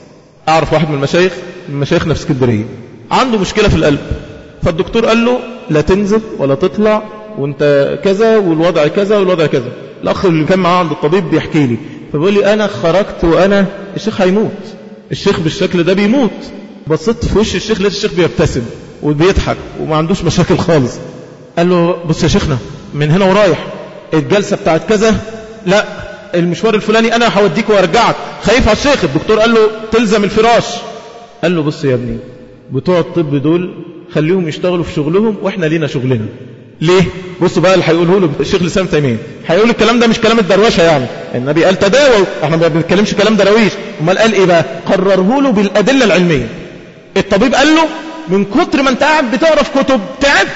أعرف واحد من المشايخ من مشايخنا في اسكندرية عنده مشكلة في القلب فالدكتور قال له لا تنزل ولا تطلع وانت كذا والوضع كذا والوضع كذا الأخ اللي كان معاه عند الطبيب بيحكي لي فبيقول لي أنا خرجت وأنا الشيخ هيموت الشيخ بالشكل ده بيموت بصيت في وش الشيخ لقيت الشيخ بيبتسم وبيضحك وما عندوش مشاكل خالص قال له بص يا شيخنا من هنا ورايح الجلسة بتاعت كذا لا المشوار الفلاني أنا هوديك وارجعك خايف على الشيخ الدكتور قال له تلزم الفراش قال له بص يا ابني بتوع الطب دول خليهم يشتغلوا في شغلهم واحنا لينا شغلنا ليه بصوا بقى اللي هيقوله له الشيخ الاسلام تيميه هيقول الكلام ده مش كلام الدروشه يعني النبي قال تداووا احنا ما بنتكلمش كلام درويش امال قال ايه بقى قرره له بالادله العلميه الطبيب قال له من كتر ما انت قاعد بتقرا في كتب تعبت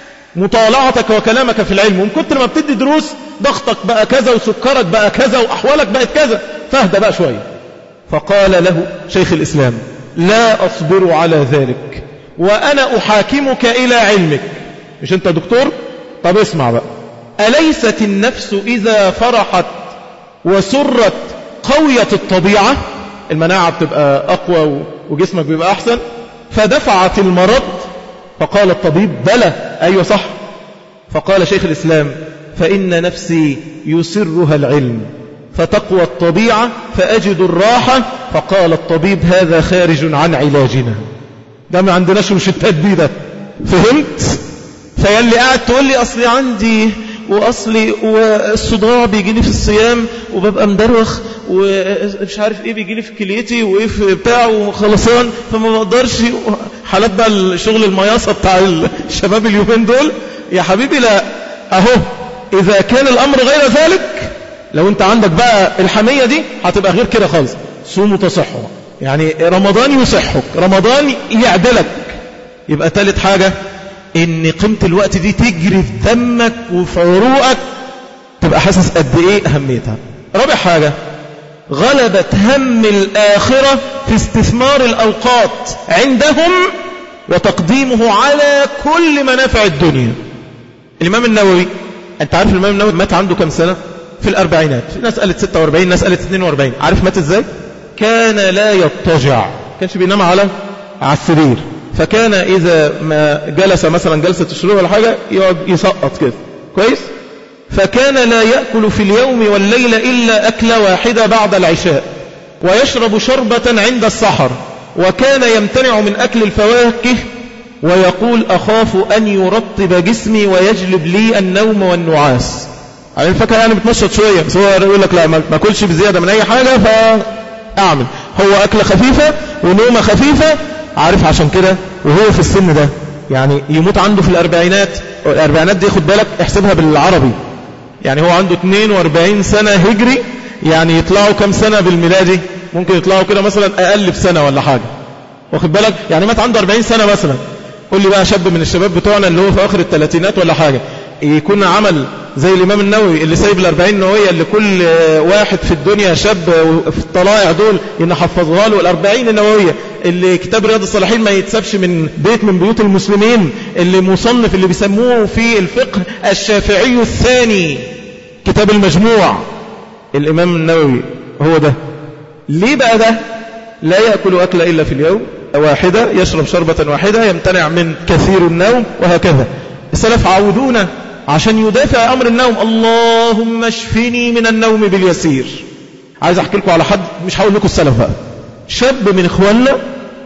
مطالعتك وكلامك في العلم ومن كتر ما بتدي دروس ضغطك بقى كذا وسكرك بقى كذا واحوالك بقت كذا فاهدى بقى شويه فقال له شيخ الاسلام لا اصبر على ذلك وانا احاكمك الى علمك مش انت دكتور طب اسمع بقى أليست النفس إذا فرحت وسرت قوية الطبيعة المناعة بتبقى أقوى وجسمك بيبقى أحسن فدفعت المرض فقال الطبيب بلى أيوة صح فقال شيخ الإسلام فإن نفسي يسرها العلم فتقوى الطبيعة فأجد الراحة فقال الطبيب هذا خارج عن علاجنا ده ما عندناش روشتات بيه ده فهمت فيلي قاعد تقول لي أصلي عندي وأصلي والصداع بيجي لي في الصيام وببقى مدروخ ومش عارف ايه بيجي لي في كليتي وايه في بتاع وخلصان فما بقدرش حالات بقى الشغل المياصة بتاع الشباب اليومين دول يا حبيبي لا اهو اذا كان الامر غير ذلك لو انت عندك بقى الحمية دي هتبقى غير كده خالص صوموا تصحوا يعني رمضان يصحك رمضان يعدلك يبقى ثالث حاجة ان قيمة الوقت دي تجري في دمك وفي عروقك تبقى حاسس قد ايه اهميتها رابع حاجة غلبت هم الآخرة في استثمار الأوقات عندهم وتقديمه على كل منافع الدنيا الإمام النووي أنت عارف الإمام النووي مات عنده كم سنة في الأربعينات ناس قالت 46 ناس قالت 42 عارف مات إزاي كان لا يضطجع كانش بينام على على السرير فكان إذا ما جلس مثلا جلسة الشروع ولا حاجة يقعد يسقط كده كويس فكان لا يأكل في اليوم والليلة إلا أكلة واحدة بعد العشاء ويشرب شربة عند السحر وكان يمتنع من أكل الفواكه ويقول أخاف أن يرطب جسمي ويجلب لي النوم والنعاس على الفكرة يعني بتنشط شوية بس هو يقول لك لا ما أكلش بزيادة من أي حاجة فأعمل هو أكلة خفيفة ونومة خفيفة عارف عشان كده وهو في السن ده يعني يموت عنده في الأربعينات الأربعينات دي خد بالك احسبها بالعربي يعني هو عنده 42 سنة هجري يعني يطلعوا كم سنة بالميلادي ممكن يطلعوا كده مثلا أقل بسنة ولا حاجة واخد بالك يعني مات عنده 40 سنة مثلا قول لي بقى شاب من الشباب بتوعنا اللي هو في آخر الثلاثينات ولا حاجة يكون عمل زي الإمام النووي اللي سايب الأربعين نووية اللي كل واحد في الدنيا شاب في الطلائع دول ينحفظها له الأربعين النووية اللي كتاب رياض الصالحين ما يتسابش من بيت من بيوت المسلمين اللي مصنف اللي بيسموه في الفقه الشافعي الثاني كتاب المجموع الإمام النووي هو ده ليه بقى ده لا يأكل أكل إلا في اليوم واحدة يشرب شربة واحدة يمتنع من كثير النوم وهكذا السلف عودونا عشان يدافع أمر النوم اللهم اشفني من النوم باليسير عايز أحكي لكم على حد مش هقول لكم السلف بقى شاب من إخواننا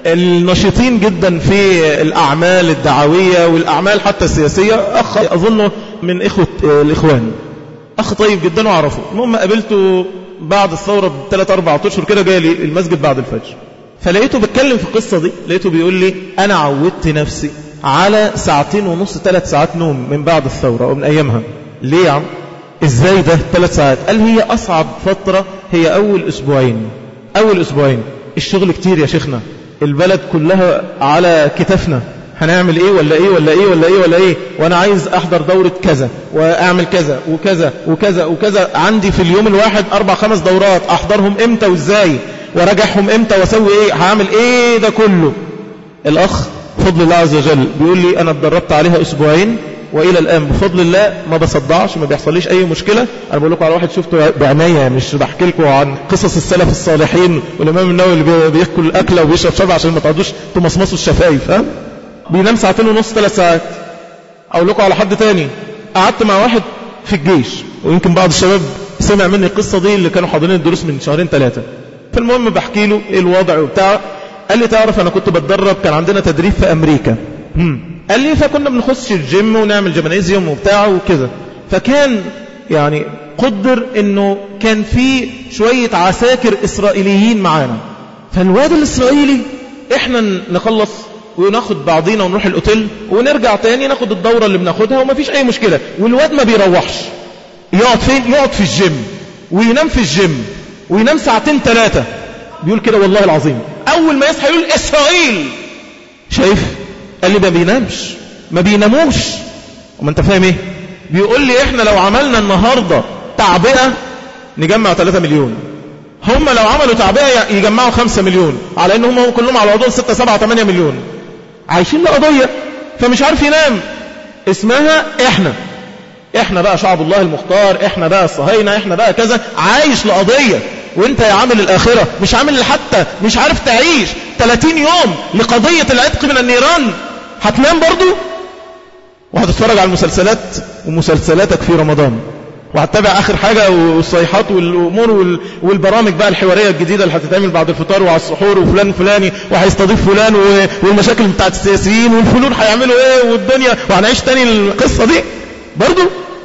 النشيطين جدا في الأعمال الدعوية والأعمال حتى السياسية أخ أظنه من إخوة الإخوان أخ طيب جدا وأعرفه المهم قابلته بعد الثورة بثلاث أربع أشهر كده جاي لي المسجد بعد الفجر فلقيته بيتكلم في القصة دي لقيته بيقول لي أنا عودت نفسي على ساعتين ونص ثلاث ساعات نوم من بعد الثورة ومن أيامها ليه يا عم ازاي ده ثلاث ساعات قال هي أصعب فترة هي أول أسبوعين أول أسبوعين الشغل كتير يا شيخنا البلد كلها على كتفنا هنعمل ايه ولا ايه ولا ايه ولا ايه ولا ايه وانا عايز احضر دورة كذا واعمل كذا وكذا وكذا وكذا عندي في اليوم الواحد اربع خمس دورات احضرهم امتى وازاي وراجعهم امتى واسوي ايه هعمل ايه ده كله الاخ بفضل الله عز وجل بيقول لي انا اتدربت عليها اسبوعين والى الان بفضل الله ما بصدعش ما بيحصليش اي مشكله انا بقول لكم على واحد شفته بعنايه مش بحكي لكم عن قصص السلف الصالحين والامام النووي اللي بياكل الاكله وبيشرب شرب عشان ما تقعدوش تمصمصوا الشفايف ها بينام ساعتين ونص ثلاث ساعات اقول لكم على حد تاني قعدت مع واحد في الجيش ويمكن بعض الشباب سمع مني القصه دي اللي كانوا حاضرين الدروس من شهرين ثلاثه فالمهم بحكي له ايه الوضع وبتاع قال لي تعرف انا كنت بتدرب كان عندنا تدريب في امريكا قال لي فكنا بنخش الجيم ونعمل جمانيزيوم وبتاع وكده فكان يعني قدر انه كان في شوية عساكر اسرائيليين معانا فالواد الاسرائيلي احنا نخلص وناخد بعضينا ونروح الاوتيل ونرجع تاني ناخد الدورة اللي بناخدها ومفيش اي مشكلة والواد ما بيروحش يقعد فين يقعد في الجيم وينام في الجيم وينام ساعتين ثلاثة بيقول كده والله العظيم اول ما يصحى يقول اسرائيل شايف قال لي ما بينامش ما بيناموش وما انت فاهم ايه بيقول لي احنا لو عملنا النهاردة تعبئة نجمع 3 مليون هم لو عملوا تعبئة يجمعوا 5 مليون على ان هم كلهم على بعضهم 6 7 8 مليون عايشين لقضية فمش عارف ينام اسمها احنا احنا بقى شعب الله المختار احنا بقى الصهاينة احنا بقى كذا عايش لقضية وانت يا عامل الاخرة مش عامل حتى مش عارف تعيش 30 يوم لقضية العتق من النيران هتنام برضو وهتتفرج على المسلسلات ومسلسلاتك في رمضان وهتتابع اخر حاجة والصيحات والامور والبرامج بقى الحوارية الجديدة اللي هتتعمل بعد الفطار وعلى السحور وفلان فلاني وهيستضيف فلان والمشاكل بتاعت السياسيين والفلول هيعملوا ايه والدنيا وهنعيش تاني القصة دي برضو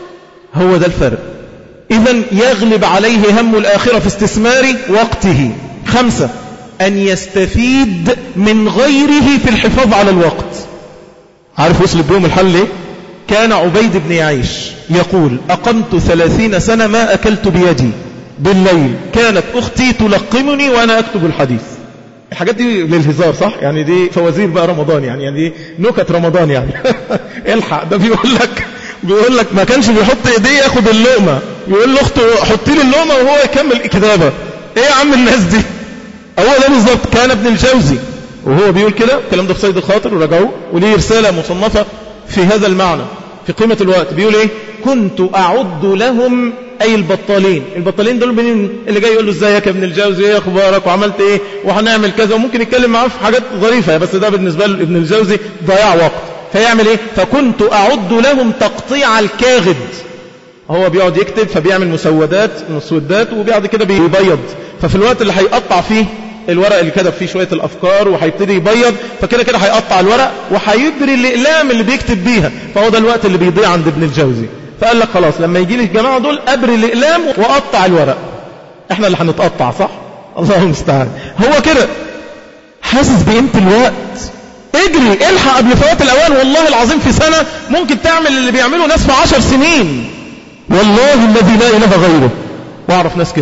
هو ده الفرق إذا يغلب عليه هم الآخرة في استثمار وقته خمسة أن يستفيد من غيره في الحفاظ على الوقت عارف وصل بيوم الحل ليه كان عبيد بن يعيش يقول أقمت ثلاثين سنة ما أكلت بيدي بالليل كانت أختي تلقمني وأنا أكتب الحديث الحاجات دي للهزار صح يعني دي فوازير بقى رمضان يعني يعني دي نكت رمضان يعني الحق ده بيقول لك بيقول لك ما كانش بيحط ايديه ياخد اللقمة يقول لاخته حطي لي اللقمة وهو يكمل كتابة ايه يا عم الناس دي هو ده بالظبط كان ابن الجوزي وهو بيقول كده الكلام ده في صيد الخاطر وراجعوه وليه رسالة مصنفة في هذا المعنى في قيمة الوقت بيقول ايه كنت اعد لهم اي البطالين البطالين دول بنين اللي جاي يقول له ازيك يا ابن الجوزي ايه اخبارك وعملت ايه وهنعمل كذا وممكن يتكلم معاه في حاجات ظريفة بس ده بالنسبة لابن الجوزي ضياع وقت فيعمل ايه فكنت اعد لهم تقطيع الكاغد هو بيقعد يكتب فبيعمل مسودات مسودات وبعد كده بيبيض ففي الوقت اللي هيقطع فيه الورق اللي كتب فيه شوية الأفكار وهيبتدي يبيض فكده كده هيقطع الورق وهيبري الإقلام اللي بيكتب بيها فهو ده الوقت اللي بيضيع عند ابن الجوزي فقال لك خلاص لما يجي لي الجماعة دول أبري الإقلام وأقطع الورق احنا اللي هنتقطع صح الله المستعان هو كده حاسس بقيمة الوقت اجري الحق قبل فوات الأوان والله العظيم في سنة ممكن تعمل اللي بيعمله ناس في عشر سنين والله الذي لا إله غيره واعرف ناس كده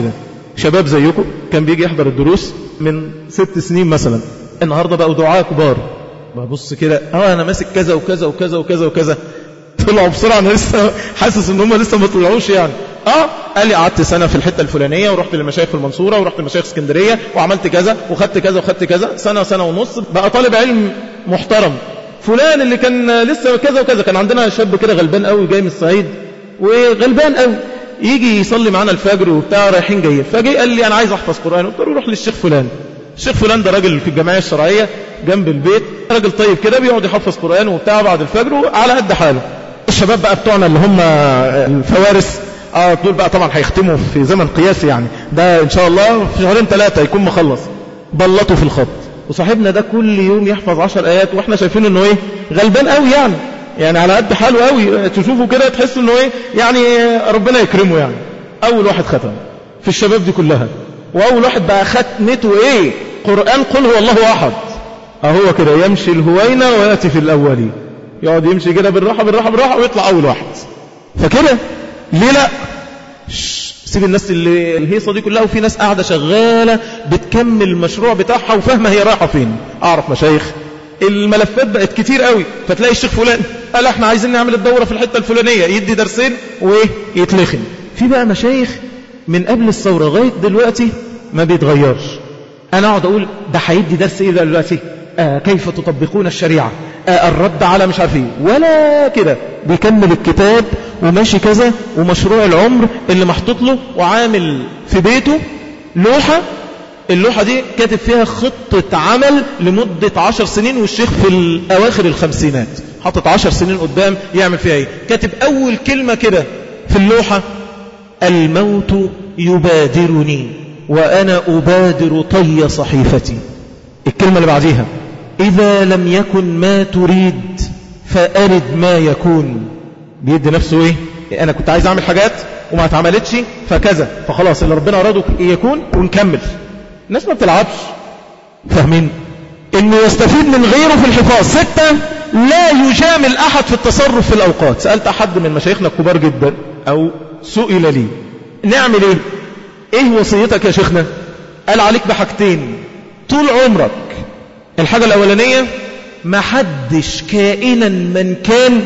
شباب زيكم كان بيجي يحضر الدروس من ست سنين مثلا النهاردة بقوا دعاء كبار ببص كده اه انا ماسك كذا وكذا وكذا وكذا وكذا طلعوا بسرعة انا لسه حاسس ان هم لسه ما طلعوش يعني اه قال لي قعدت سنة في الحتة الفلانية ورحت للمشايخ في المنصورة ورحت لمشايخ اسكندرية وعملت كذا وخدت كذا وخدت كذا سنة سنة ونص بقى طالب علم محترم فلان اللي كان لسه كذا وكذا كان عندنا شاب كده غلبان قوي جاي من الصعيد وغلبان قوي يجي يصلي معانا الفجر وبتاع رايحين جايين فجي قال لي انا عايز احفظ قران قلت له روح للشيخ فلان الشيخ فلان ده راجل في الجمعيه الشرعيه جنب البيت راجل طيب كده بيقعد يحفظ قران وبتاع بعد الفجر على قد حاله الشباب بقى بتوعنا اللي هم الفوارس اه دول بقى طبعا هيختموا في زمن قياسي يعني ده ان شاء الله في شهرين ثلاثه يكون مخلص بلطوا في الخط وصاحبنا ده كل يوم يحفظ عشر ايات واحنا شايفين انه ايه غلبان قوي يعني يعني على قد حاله قوي تشوفه كده تحس انه ايه يعني ربنا يكرمه يعني اول واحد ختم في الشباب دي كلها واول واحد بقى ختمته ايه قرآن قل هو الله احد اهو كده يمشي الهوينة ويأتي في الاولي يقعد يمشي كده بالراحة بالراحة بالراحة ويطلع اول واحد فكده ليه لا سيب الناس اللي الهيصة دي كلها وفي ناس قاعدة شغالة بتكمل المشروع بتاعها وفاهمة هي رايحة فين اعرف مشايخ الملفات بقت كتير قوي فتلاقي الشيخ فلان قال احنا عايزين نعمل الدورة في الحتة الفلانية يدي درسين وايه يتلخن في بقى مشايخ من قبل الثورة لغاية دلوقتي ما بيتغيرش انا اقعد اقول ده هيدي درس ايه دلوقتي آه كيف تطبقون الشريعة آه الرد على مش عارف ايه ولا كده بيكمل الكتاب وماشي كذا ومشروع العمر اللي محطوط له وعامل في بيته لوحة اللوحة دي كاتب فيها خطة عمل لمدة عشر سنين والشيخ في الأواخر الخمسينات حطت عشر سنين قدام يعمل فيها ايه كاتب أول كلمة كده في اللوحة الموت يبادرني وأنا أبادر طي صحيفتي الكلمة اللي بعديها إذا لم يكن ما تريد فأرد ما يكون بيدي نفسه إيه أنا كنت عايز أعمل حاجات وما اتعملتش فكذا فخلاص اللي ربنا أراده يكون ونكمل الناس ما بتلعبش فاهمين انه يستفيد من غيره في الحفاظ ستة لا يجامل احد في التصرف في الاوقات سألت احد من مشايخنا الكبار جدا او سئل لي نعمل ايه ايه وصيتك يا شيخنا قال عليك بحاجتين طول عمرك الحاجة الاولانية ما حدش كائنا من كان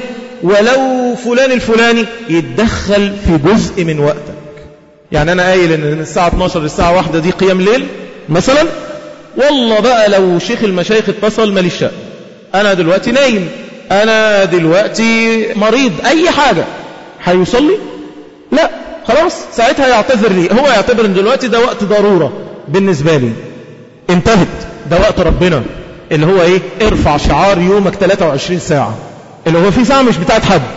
ولو فلان الفلاني يتدخل في جزء من وقتك يعني انا قايل ان من الساعة 12 للساعة 1 دي قيام ليل مثلا والله بقى لو شيخ المشايخ اتصل ماليش شأن انا دلوقتي نايم انا دلوقتي مريض اي حاجة هيصلي لا خلاص ساعتها يعتذر لي هو يعتبر ان دلوقتي ده وقت ضرورة بالنسبة لي انتهت ده وقت ربنا اللي هو ايه ارفع شعار يومك 23 ساعة اللي هو في ساعة مش بتاعت حد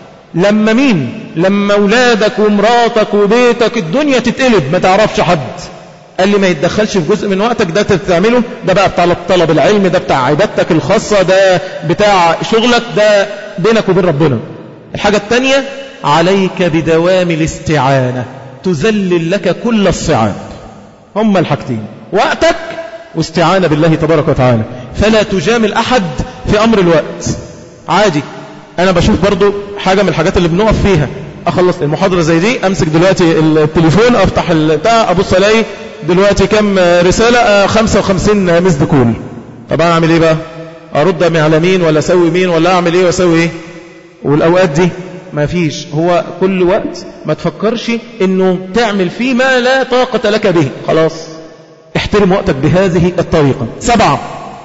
لما مين لما اولادك ومراتك وبيتك الدنيا تتقلب ما تعرفش حد قال لي ما يتدخلش في جزء من وقتك ده تعمله ده بقى بتاع طلب العلم ده بتاع عبادتك الخاصة ده بتاع شغلك ده بينك وبين ربنا الحاجة الثانية عليك بدوام الاستعانة تذلل لك كل الصعاب هما الحاجتين وقتك واستعانة بالله تبارك وتعالى فلا تجامل أحد في أمر الوقت عادي أنا بشوف برضو حاجة من الحاجات اللي بنقف فيها أخلص المحاضرة زي دي أمسك دلوقتي التليفون أفتح البتاع أبص ألاقي دلوقتي كم رسالة 55 مسد كول طب أنا أعمل إيه بقى أرد على مين ولا أسوي مين ولا أعمل إيه وأسوي إيه والأوقات دي ما فيش هو كل وقت ما تفكرش انه تعمل فيه ما لا طاقة لك به خلاص احترم وقتك بهذه الطريقة سبعة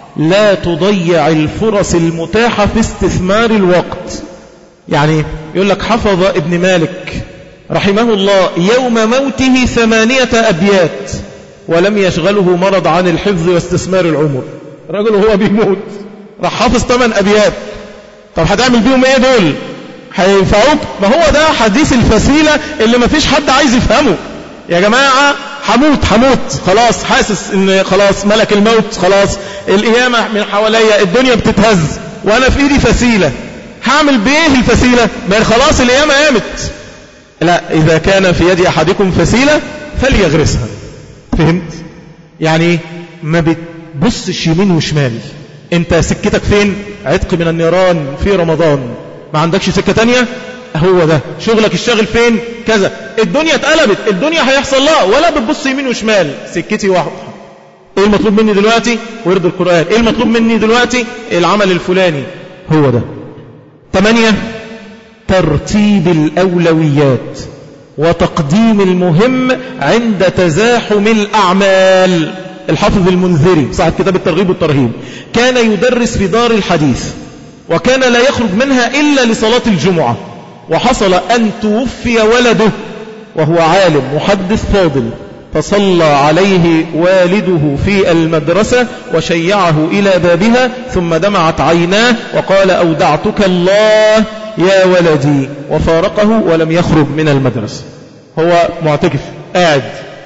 لا تضيع الفرص المتاحة في استثمار الوقت يعني يقول لك حفظ ابن مالك رحمه الله يوم موته ثمانية أبيات ولم يشغله مرض عن الحفظ واستثمار العمر رجل هو بيموت راح حافظ ثمان أبيات طب هتعمل بيهم ايه دول هينفعوك ما هو ده حديث الفسيلة اللي ما فيش حد عايز يفهمه يا جماعة حموت حموت خلاص حاسس ان خلاص ملك الموت خلاص القيامة من حواليا الدنيا بتتهز وانا في ايدي فسيلة هعمل بايه الفسيلة ما خلاص القيامة قامت لا اذا كان في يد احدكم فسيلة فليغرسها فهمت يعني ما بتبصش يمين وشمال انت سكتك فين عتق من النيران في رمضان ما عندكش سكة تانية هو ده شغلك الشاغل فين كذا الدنيا اتقلبت الدنيا هيحصل لها ولا بتبص يمين وشمال سكتي واحدة ايه المطلوب مني دلوقتي ورد القرآن ايه المطلوب مني دلوقتي العمل الفلاني هو ده ثمانية ترتيب الأولويات وتقديم المهم عند تزاحم الأعمال الحافظ المنذري صاحب كتاب الترغيب والترهيب كان يدرس في دار الحديث وكان لا يخرج منها إلا لصلاة الجمعة وحصل أن توفي ولده وهو عالم محدث فاضل فصلى عليه والده في المدرسة وشيعه إلى بابها ثم دمعت عيناه وقال أودعتك الله يا ولدي وفارقه ولم يخرج من المدرسة هو معتكف قاعد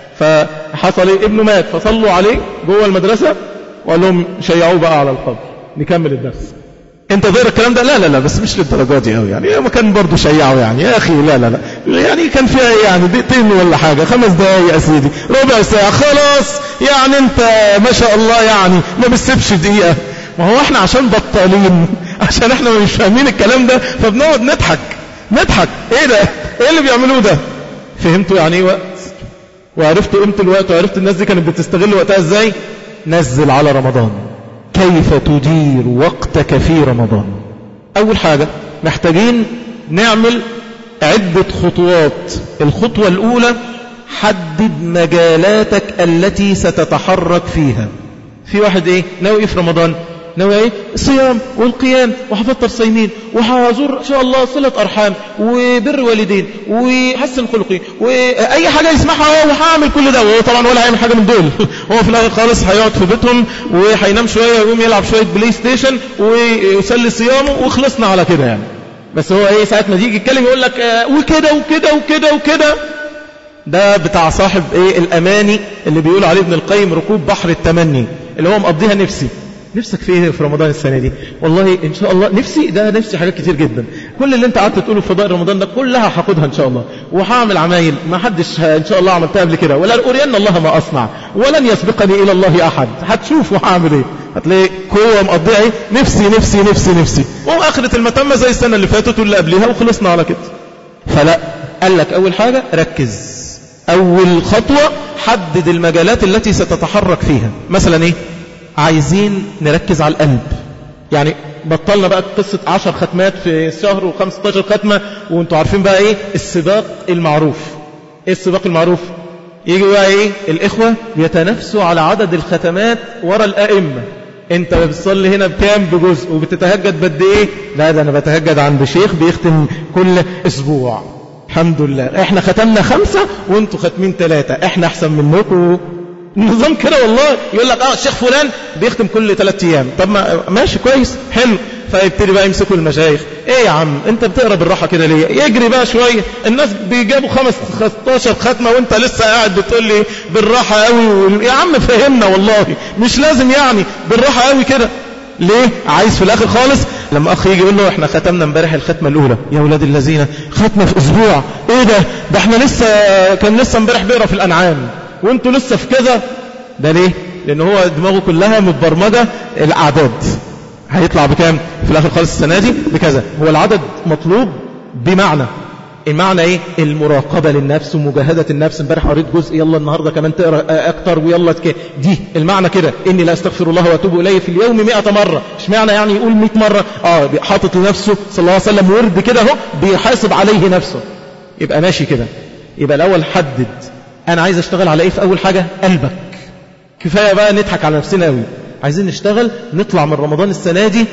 فحصل إيه ابنه مات فصلوا عليه جوه المدرسة وقال لهم شيعوه بقى على القبر نكمل الدرس انت غير الكلام ده لا لا لا بس مش للدرجات دي قوي يعني ما كان برضه شيعه يعني يا اخي لا لا لا يعني كان فيها يعني دقيقتين ولا حاجه خمس دقايق يا سيدي ربع ساعه خلاص يعني انت ما شاء الله يعني ما بتسيبش دقيقه ما هو احنا عشان بطالين عشان احنا مش فاهمين الكلام ده فبنقعد نضحك نضحك ايه ده ايه اللي بيعملوه ده فهمتوا يعني ايه وقت وعرفتوا قيمه الوقت وعرفت الناس دي كانت بتستغل وقتها ازاي نزل على رمضان كيف تدير وقتك في رمضان أول حاجة محتاجين نعمل عدة خطوات الخطوة الأولى حدد مجالاتك التي ستتحرك فيها في واحد ايه ناوي في رمضان ناوي ايه الصيام والقيام وحفظت الصيمين وهزور ان شاء الله صلة ارحام وبر والدين وحسن خلقي واي حاجة يسمعها وهعمل كل ده وهو طبعا ولا هيعمل حاجة من دول هو في الاخر خالص هيقعد في بيتهم وهينام شوية ويقوم يلعب شوية بلاي ستيشن ويسلي صيامه وخلصنا على كده يعني بس هو ايه ساعة ما يجي يتكلم يقول لك آه وكده وكده وكده وكده ده بتاع صاحب ايه الاماني اللي بيقول عليه ابن القيم ركوب بحر التمني اللي هو مقضيها نفسي نفسك في ايه في رمضان السنة دي والله ان شاء الله نفسي ده نفسي حاجات كتير جدا كل اللي انت قعدت تقوله في فضائل رمضان ده كلها هاخدها ان شاء الله وهعمل عمايل ما حدش ان شاء الله عملتها قبل كده ولا ارين الله ما اصنع ولن يسبقني الى الله احد هتشوف وهعمل ايه هتلاقي قوة مقضيها ايه نفسي نفسي نفسي نفسي واخرة المتمة زي السنة اللي فاتت واللي قبلها وخلصنا على كده فلا قال لك اول حاجة ركز اول خطوة حدد المجالات التي ستتحرك فيها مثلا ايه عايزين نركز على القلب يعني بطلنا بقى قصة عشر ختمات في الشهر و15 ختمة وانتوا عارفين بقى ايه السباق المعروف ايه السباق المعروف يجي بقى ايه الاخوة يتنافسوا على عدد الختمات ورا الائمة انت بتصلي هنا بكام بجزء وبتتهجد بد ايه لا ده انا بتهجد عند شيخ بيختم كل اسبوع الحمد لله احنا ختمنا خمسة وانتوا ختمين ثلاثة احنا احسن منكم نظام كده والله يقول لك اه الشيخ فلان بيختم كل ثلاث ايام طب ما ماشي كويس حلو فيبتدي بقى يمسكوا المشايخ ايه يا عم انت بتقرا بالراحه كده ليه يجري بقى شويه الناس بيجابوا خمس 15 ختمه وانت لسه قاعد بتقول لي بالراحه قوي يا عم فهمنا والله مش لازم يعني بالراحه قوي كده ليه عايز في الاخر خالص لما اخ يجي يقول له احنا ختمنا امبارح الختمه الاولى يا ولاد الذين ختمه في اسبوع ايه ده ده احنا لسه كان لسه امبارح بيقرا في الانعام وانتوا لسه في كذا ده ليه لان هو دماغه كلها متبرمجه الاعداد هيطلع بكام في الاخر خالص السنه دي بكذا هو العدد مطلوب بمعنى المعنى ايه المراقبة للنفس ومجاهدة النفس امبارح قريت جزء يلا النهاردة كمان تقرأ اكتر ويلا كده دي المعنى كده اني لا استغفر الله واتوب اليه في اليوم 100 مرة مش معنى يعني يقول 100 مرة اه حاطط لنفسه صلى الله عليه وسلم ورد كده اهو بيحاسب عليه نفسه يبقى ماشي كده يبقى الاول حدد انا عايز اشتغل على ايه في اول حاجة قلبك كفاية بقى نضحك على نفسنا قوي عايزين نشتغل نطلع من رمضان السنة دي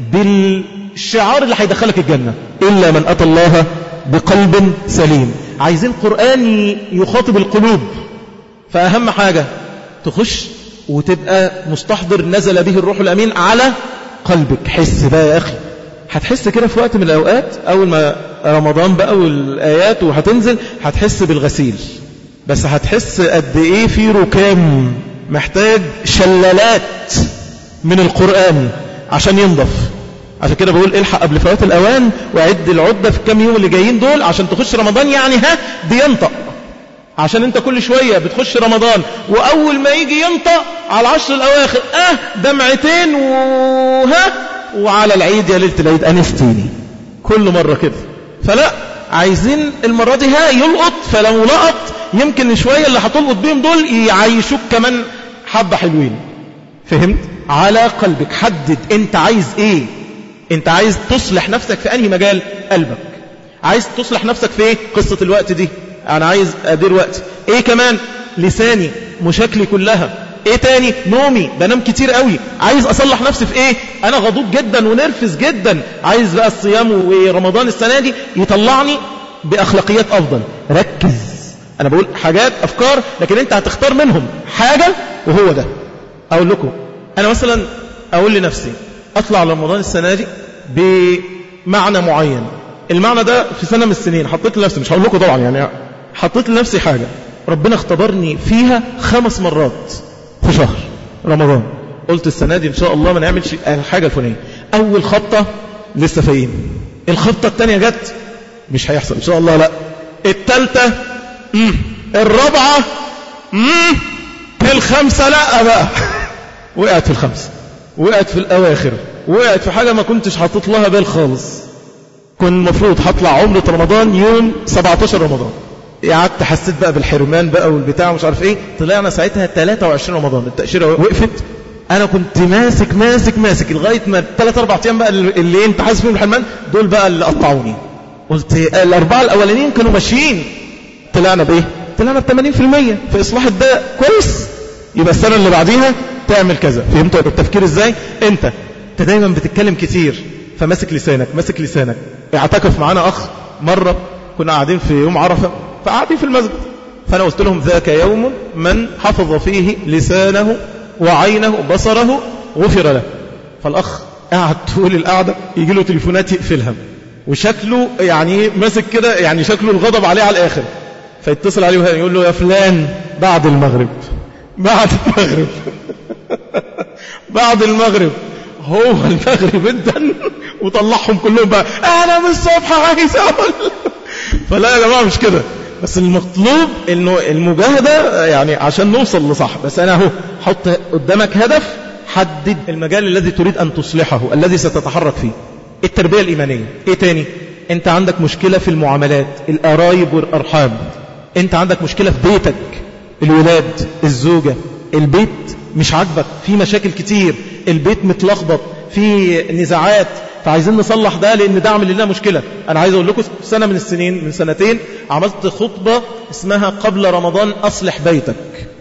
بالشعار اللي هيدخلك الجنة إلا من أتى الله بقلب سليم عايزين قرآن يخاطب القلوب فأهم حاجة تخش وتبقى مستحضر نزل به الروح الأمين على قلبك حس بقى يا أخي هتحس كده في وقت من الأوقات أول ما رمضان بقى والآيات وهتنزل هتحس بالغسيل بس هتحس قد إيه في ركام محتاج شلالات من القرآن عشان ينضف عشان كده بقول الحق قبل فوات الأوان وعد العدة في الكام يوم اللي جايين دول عشان تخش رمضان يعني ها بينطق عشان انت كل شوية بتخش رمضان وأول ما يجي ينطق على العشر الأواخر اه دمعتين وها وعلى العيد يا ليلة العيد أنستيني كل مرة كده فلا عايزين المرة دي ها يلقط فلو لقط يمكن شوية اللي هتلقط بيهم دول يعيشوك كمان حبة حلوين فهمت على قلبك حدد انت عايز ايه انت عايز تصلح نفسك في انهي مجال قلبك عايز تصلح نفسك في ايه قصة الوقت دي انا عايز ادير وقتي ايه كمان لساني مشاكلي كلها ايه تاني نومي بنام كتير قوي عايز اصلح نفسي في ايه انا غضوب جدا ونرفز جدا عايز بقى الصيام ورمضان السنة دي يطلعني باخلاقيات افضل ركز انا بقول حاجات افكار لكن انت هتختار منهم حاجة وهو ده اقول لكم انا مثلا اقول لنفسي اطلع رمضان السنة دي بمعنى معين المعنى ده في سنة من السنين حطيت لنفسي مش هقول لكم طبعا يعني حطيت لنفسي حاجة ربنا اختبرني فيها خمس مرات في شهر رمضان قلت السنة دي ان شاء الله ما نعملش الحاجة الفلانية اول خطة لسه فاين الخطة الثانية جت مش هيحصل ان شاء الله لا الثالثة الرابعة مم. الخمسة لا بقى وقعت في الخمسة وقعت في الأواخر وقعت في حاجة ما كنتش حاطط لها بال خالص كنت المفروض هطلع عمرة رمضان يوم 17 رمضان قعدت حسيت بقى بالحرمان بقى والبتاع ومش عارف ايه طلعنا ساعتها 23 رمضان التأشيرة وقفت انا كنت ماسك ماسك ماسك لغاية ما الثلاث اربع ايام بقى اللي انت حاسس فيهم الحرمان دول بقى اللي قطعوني قلت الاربعة الاولانيين كانوا ماشيين طلعنا بايه طلعنا ب 80% في اصلاح الداء كويس يبقى السنة اللي بعديها تعمل كذا فهمتوا التفكير ازاي انت انت دايما بتتكلم كتير فماسك لسانك ماسك لسانك اعتكف معانا اخ مرة كنا قاعدين في يوم عرفة فقاعدين في المسجد فانا قلت لهم ذاك يوم من حفظ فيه لسانه وعينه بصره غفر له فالاخ قاعد طول القعدة يجي له تليفونات يقفلها وشكله يعني ماسك كده يعني شكله الغضب عليه على الاخر فيتصل عليه يقول له يا فلان بعد المغرب بعد المغرب بعد المغرب هو المغرب ادن وطلعهم كلهم بقى انا من الصبح عايز اقول فلا يا جماعه مش كده بس المطلوب انه المجاهده يعني عشان نوصل لصح بس انا اهو حط قدامك هدف حدد المجال الذي تريد ان تصلحه الذي ستتحرك فيه التربيه الايمانيه ايه تاني انت عندك مشكله في المعاملات القرايب والارحام انت عندك مشكله في بيتك الولاد الزوجه البيت مش عاجبك في مشاكل كتير البيت متلخبط في نزاعات فعايزين نصلح ده لان ده عامل لنا مشكلة انا عايز اقول لكم سنة من السنين من سنتين عملت خطبة اسمها قبل رمضان اصلح بيتك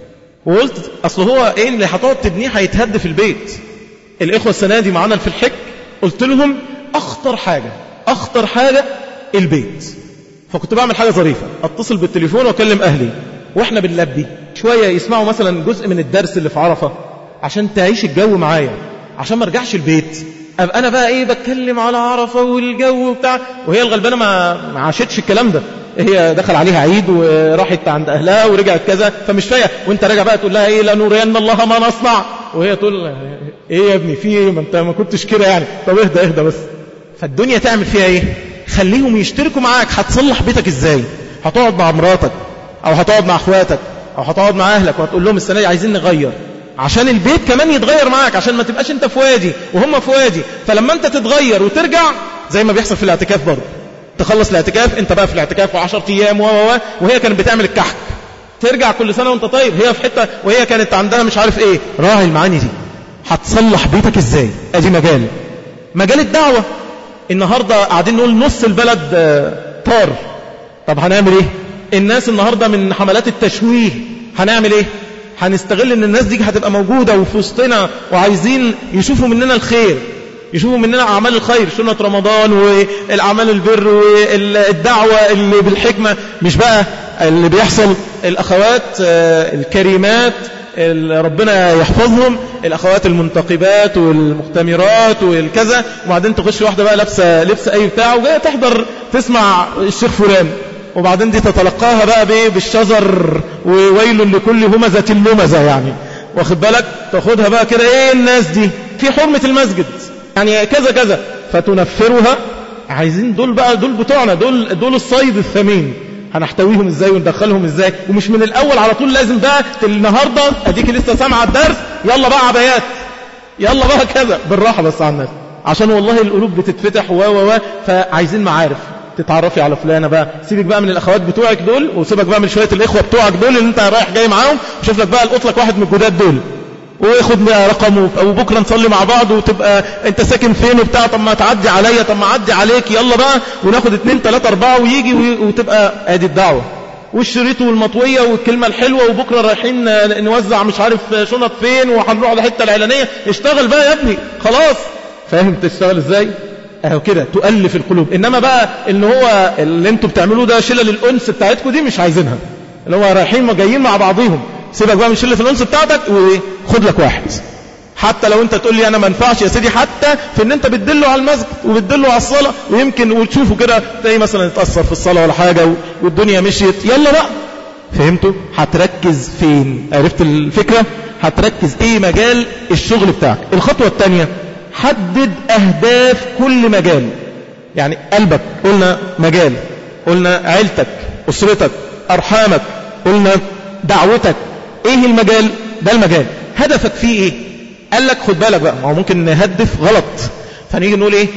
وقلت اصل هو ايه اللي هتقعد تبنيه هيتهد في البيت الاخوة السنة دي معانا في الحج قلت لهم اخطر حاجة اخطر حاجة البيت فكنت بعمل حاجة ظريفة اتصل بالتليفون واكلم اهلي واحنا بنلبي شوية يسمعوا مثلا جزء من الدرس اللي في عرفة عشان تعيش الجو معايا عشان ما ارجعش البيت ابقى انا بقى ايه بتكلم على عرفة والجو بتاع وهي الغلبانة ما, ما عاشتش الكلام ده هي دخل عليها عيد وراحت عند اهلها ورجعت كذا فمش فايقه وانت راجع بقى تقول لها ايه لنرين الله ما نصنع وهي تقول ايه يا ابني في ايه ما انت ما كنتش كده يعني طب اهدى اهدى بس فالدنيا تعمل فيها ايه خليهم يشتركوا معاك هتصلح بيتك ازاي هتقعد مع مراتك او هتقعد مع اخواتك او هتقعد مع اهلك وهتقول لهم السنه دي عايزين نغير عشان البيت كمان يتغير معاك عشان ما تبقاش انت في وادي وهم في وادي فلما انت تتغير وترجع زي ما بيحصل في الاعتكاف برضه تخلص الاعتكاف انت بقى في الاعتكاف و10 ايام و وهي كانت بتعمل الكحك ترجع كل سنه وانت طيب هي في حته وهي كانت عندها مش عارف ايه راعي المعاني دي هتصلح بيتك ازاي ادي مجال مجال الدعوه النهارده قاعدين نقول نص البلد طار طب هنعمل ايه الناس النهارده من حملات التشويه هنعمل ايه هنستغل ان الناس دي هتبقى موجودة وفي وسطنا وعايزين يشوفوا مننا الخير يشوفوا مننا أعمال الخير سنة رمضان والأعمال البر والدعوة اللي بالحكمة مش بقى اللي بيحصل الأخوات الكريمات ربنا يحفظهم الأخوات المنتقبات والمختمرات والكذا وبعدين تخش واحدة بقى لابسة لبس أي بتاع وجاية تحضر تسمع الشيخ فلان وبعدين دي تتلقاها بقى بايه بالشجر وويل لكل همزة لمزة يعني واخد بالك تاخدها بقى كده ايه الناس دي في حرمة المسجد يعني كذا كذا فتنفرها عايزين دول بقى دول بتوعنا دول دول الصيد الثمين هنحتويهم ازاي وندخلهم ازاي ومش من الاول على طول لازم بقى النهارده اديك لسه سامعه الدرس يلا بقى عبايات يلا بقى كذا بالراحه بس على الناس عشان والله القلوب بتتفتح و و و فعايزين معارف تتعرفي على فلانة بقى سيبك بقى من الأخوات بتوعك دول وسيبك بقى من شوية الإخوة بتوعك دول اللي انت رايح جاي معاهم وشوف لك بقى القط لك واحد من الجداد دول وياخد بقى رقمه وبكره نصلي مع بعض وتبقى انت ساكن فين وبتاع طب ما تعدي عليا طب ما اعدي عليك يلا بقى وناخد اتنين تلاتة اربعة ويجي وتبقى ادي الدعوة والشريط والمطوية والكلمة الحلوة وبكرة رايحين نوزع مش عارف شنط فين وهنروح على الحتة العلانية اشتغل بقى يا ابني خلاص فاهم تشتغل ازاي اهو كده تؤلف القلوب انما بقى ان هو اللي انتوا بتعملوه ده شلل الانس بتاعتكم دي مش عايزينها اللي هو رايحين جايين مع بعضيهم سيبك بقى من شلة الانس بتاعتك وخد لك واحد حتى لو انت تقول لي انا ما ينفعش يا سيدي حتى في ان انت بتدله على المسجد وبتدله على الصلاة ويمكن وتشوفه كده تلاقي مثلا يتأثر في الصلاة ولا حاجة والدنيا مشيت يلا بقى فهمتوا هتركز فين عرفت الفكرة هتركز ايه مجال الشغل بتاعك الخطوة الثانية حدد اهداف كل مجال يعني قلبك قلنا مجال قلنا عيلتك اسرتك ارحامك قلنا دعوتك ايه المجال ده المجال هدفك فيه ايه قال لك خد بالك بقى ما هو ممكن نهدف غلط فنيجي نقول ايه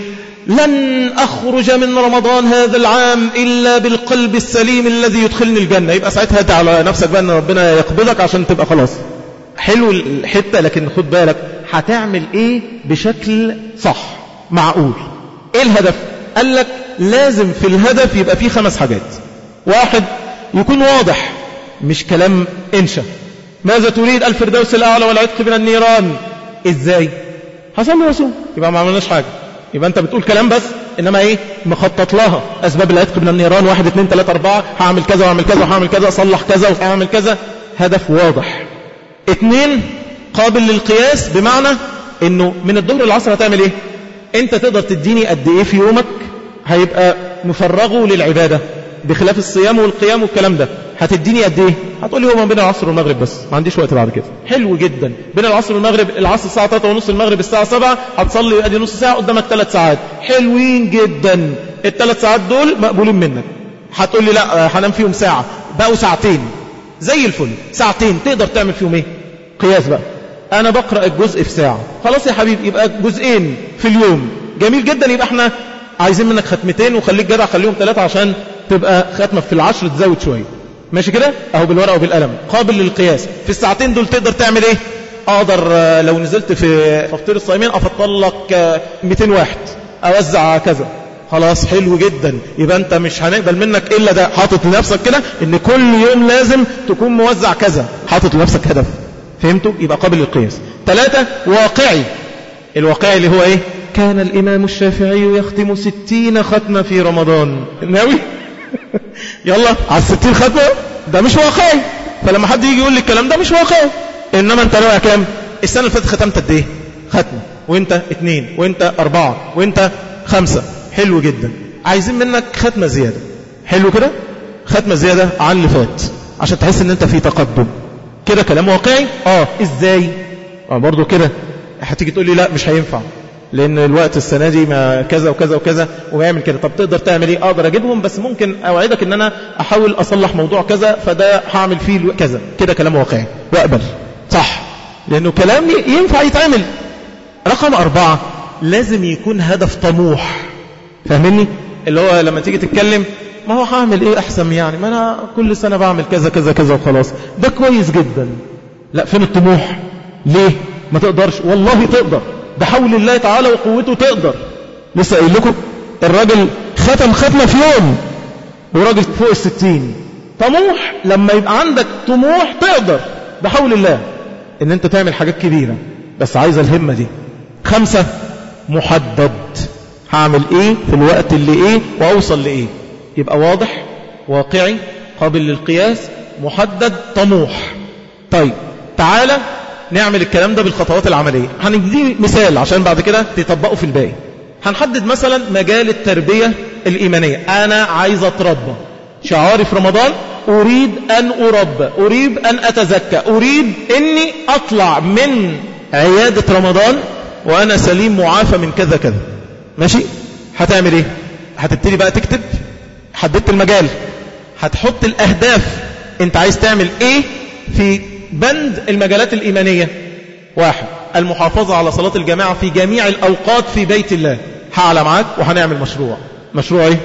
لن أخرج من رمضان هذا العام إلا بالقلب السليم الذي يدخلني الجنة يبقى ساعتها هدى على نفسك بقى أن ربنا يقبضك عشان تبقى خلاص حلو الحتة لكن خد بالك هتعمل ايه بشكل صح معقول ايه الهدف قال لك لازم في الهدف يبقى فيه خمس حاجات واحد يكون واضح مش كلام انشا ماذا تريد الفردوس الأعلى والعتق من النيران ازاي حسن رسول يبقى ما عملناش حاجة يبقى انت بتقول كلام بس انما ايه مخطط لها اسباب العتق من النيران واحد اثنين ثلاثة اربعة هعمل كذا وهعمل كذا وهعمل كذا اصلح كذا وهعمل كذا هدف واضح اثنين قابل للقياس بمعنى انه من الظهر العصر هتعمل ايه انت تقدر تديني قد ايه في يومك هيبقى مفرغه للعبادة بخلاف الصيام والقيام والكلام ده هتديني قد ايه هتقول لي هو ما بين العصر والمغرب بس ما عنديش وقت بعد كده حلو جدا بين العصر والمغرب العصر الساعة 3 ونص المغرب الساعة 7 هتصلي ادي نص ساعة قدامك 3 ساعات حلوين جدا الثلاث ساعات دول مقبولين منك هتقول لي لا هنام فيهم ساعة بقوا ساعتين زي الفل ساعتين تقدر تعمل فيهم ايه قياس بقى انا بقرأ الجزء في ساعة خلاص يا حبيبي يبقى جزئين في اليوم جميل جدا يبقى احنا عايزين منك ختمتين وخليك جدع خليهم ثلاثة عشان تبقى ختمة في العشر تزود شوية ماشي كده اهو بالورقة وبالقلم قابل للقياس في الساعتين دول تقدر تعمل ايه اقدر لو نزلت في فطير الصايمين افطر لك 200 واحد اوزع كذا خلاص حلو جدا يبقى انت مش هنقبل منك الا ده حاطط لنفسك كده ان كل يوم لازم تكون موزع كذا حاطط لنفسك هدف فهمتوا يبقى قابل للقياس ثلاثة واقعي الواقعي اللي هو ايه كان الامام الشافعي يختم ستين ختمة في رمضان ناوي يلا على الستين ختمة ده مش واقعي فلما حد يجي يقول لي الكلام ده مش واقعي انما انت ناوي كام السنة اللي فاتت ختمت قد ايه ختمة وانت اتنين وانت اربعة وانت خمسة حلو جدا عايزين منك ختمة زيادة حلو كده ختمة زيادة عن اللي فات عشان تحس ان انت في تقدم كده كلام واقعي اه ازاي اه برضو كده هتيجي تقول لي لا مش هينفع لان الوقت السنة دي ما كذا وكذا وكذا ويعمل كده طب تقدر تعمل ايه اقدر اجيبهم بس ممكن اوعدك ان انا احاول اصلح موضوع كذا فده هعمل فيه كذا كده كلام واقعي واقبل صح لانه كلام ينفع يتعمل رقم اربعة لازم يكون هدف طموح فاهمني اللي هو لما تيجي تتكلم ما هو هعمل ايه احسن يعني ما انا كل سنة بعمل كذا كذا كذا وخلاص ده كويس جدا لا فين الطموح ليه ما تقدرش والله تقدر بحول الله تعالى وقوته تقدر لسه قايل لكم الراجل ختم ختمة في يوم وراجل فوق الستين طموح لما يبقى عندك طموح تقدر بحول الله ان انت تعمل حاجات كبيرة بس عايزة الهمة دي خمسة محدد هعمل ايه في الوقت اللي ايه واوصل لايه يبقى واضح واقعي قابل للقياس محدد طموح طيب تعالى نعمل الكلام ده بالخطوات العملية هندي مثال عشان بعد كده تطبقه في الباقي هنحدد مثلا مجال التربية الإيمانية أنا عايز أتربى شعاري في رمضان أريد أن أربى أريد أن أتزكى أريد أني أطلع من عيادة رمضان وأنا سليم معافى من كذا كذا ماشي هتعمل ايه هتبتدي بقى تكتب حددت المجال هتحط الأهداف انت عايز تعمل ايه في بند المجالات الإيمانية واحد المحافظة على صلاة الجماعة في جميع الأوقات في بيت الله هعلى معاك وهنعمل مشروع مشروع ايه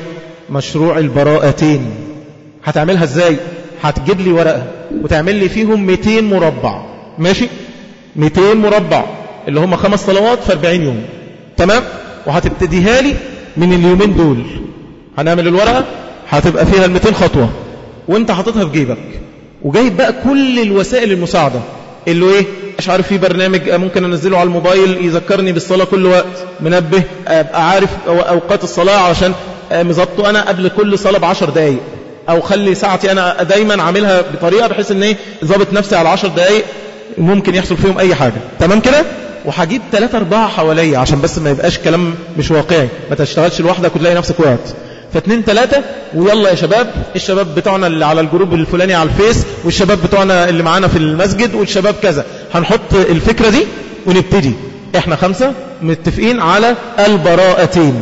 مشروع البراءتين هتعملها ازاي هتجيب لي ورقة وتعمل لي فيهم 200 مربع ماشي 200 مربع اللي هم خمس صلوات في 40 يوم تمام وهتبتديها لي من اليومين دول هنعمل الورقة هتبقى فيها ال 200 خطوة وانت حاططها في جيبك وجايب بقى كل الوسائل المساعدة اللي ايه مش عارف في برنامج ممكن انزله على الموبايل يذكرني بالصلاة كل وقت منبه ابقى عارف اوقات الصلاة عشان مزبطه انا قبل كل صلاة بعشر دقايق او خلي ساعتي انا دايما عاملها بطريقة بحيث ان ايه ظابط نفسي على عشر دقايق ممكن يحصل فيهم اي حاجة تمام كده وهجيب ثلاثة أربعة حواليا عشان بس ما يبقاش كلام مش واقعي ما تشتغلش لوحدك وتلاقي نفسك وقت فاتنين ثلاثة ويلا يا شباب الشباب بتوعنا اللي على الجروب الفلاني على الفيس والشباب بتوعنا اللي معانا في المسجد والشباب كذا هنحط الفكرة دي ونبتدي احنا خمسة متفقين على البراءتين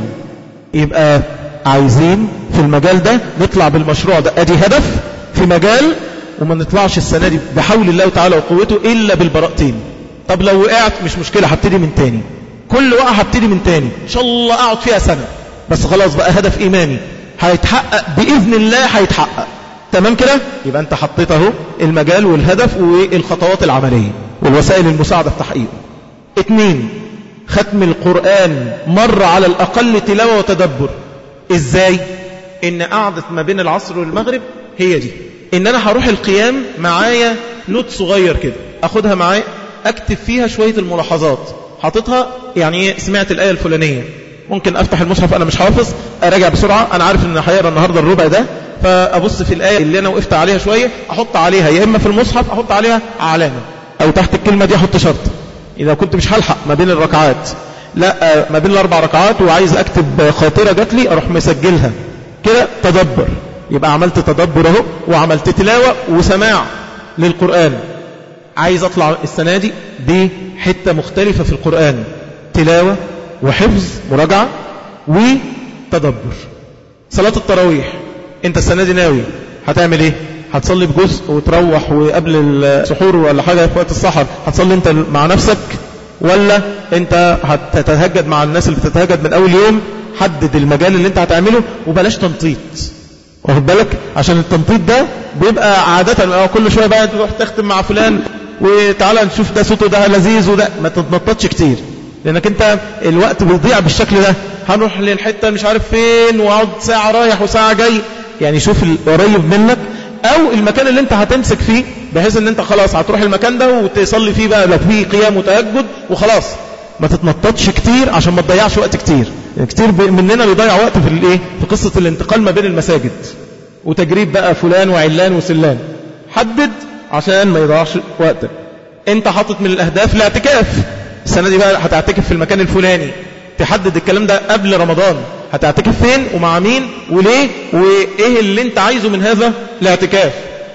يبقى عايزين في المجال ده نطلع بالمشروع ده ادي هدف في مجال وما نطلعش السنة دي بحول الله تعالى وقوته إلا بالبراءتين طب لو وقعت مش مشكلة هبتدي من تاني كل وقع هبتدي من تاني إن شاء الله أقعد فيها سنة بس خلاص بقى هدف إيماني هيتحقق بإذن الله هيتحقق تمام كده يبقى أنت حطيت اهو المجال والهدف والخطوات العملية والوسائل المساعدة في تحقيقه اتنين ختم القرآن مر على الأقل تلاوة وتدبر إزاي إن قعدت ما بين العصر والمغرب هي دي إن أنا هروح القيام معايا نوت صغير كده أخدها معايا أكتب فيها شوية الملاحظات حاططها يعني سمعت الآية الفلانية ممكن أفتح المصحف أنا مش حافظ أراجع بسرعة أنا عارف إن هيقرا النهاردة الربع ده فأبص في الآية اللي أنا وقفت عليها شوية أحط عليها يا إما في المصحف أحط عليها علامة أو تحت الكلمة دي أحط شرط إذا كنت مش هلحق ما بين الركعات لا ما بين الأربع ركعات وعايز أكتب خاطرة جات لي أروح مسجلها كده تدبر يبقى عملت تدبر اهو وعملت تلاوة وسماع للقرآن عايز أطلع السنة دي بحتة مختلفة في القرآن تلاوة وحفظ مراجعة وتدبر صلاة التراويح انت السنة دي ناوي هتعمل ايه هتصلي بجزء وتروح وقبل السحور ولا حاجة في وقت السحر هتصلي انت مع نفسك ولا انت هتتهجد مع الناس اللي بتتهجد من اول يوم حدد المجال اللي انت هتعمله وبلاش تنطيط واخد بالك عشان التنطيط ده بيبقى عادة كل شوية بقى تروح تختم مع فلان وتعالى نشوف ده صوته ده لذيذ وده ما تتنططش كتير لانك انت الوقت بيضيع بالشكل ده هنروح للحتة مش عارف فين واقعد ساعة رايح وساعة جاي يعني شوف القريب منك او المكان اللي انت هتمسك فيه بحيث ان انت خلاص هتروح المكان ده وتصلي فيه بقى لو فيه قيام وتهجد وخلاص ما تتنططش كتير عشان ما تضيعش وقت كتير يعني كتير مننا بيضيع وقت في الايه في قصة الانتقال ما بين المساجد وتجريب بقى فلان وعلان وسلان حدد عشان ما يضيعش وقتك انت حاطط من الاهداف الاعتكاف السنة دي بقى هتعتكف في المكان الفلاني تحدد الكلام ده قبل رمضان هتعتكف فين ومع مين وليه وايه اللي انت عايزه من هذا الاعتكاف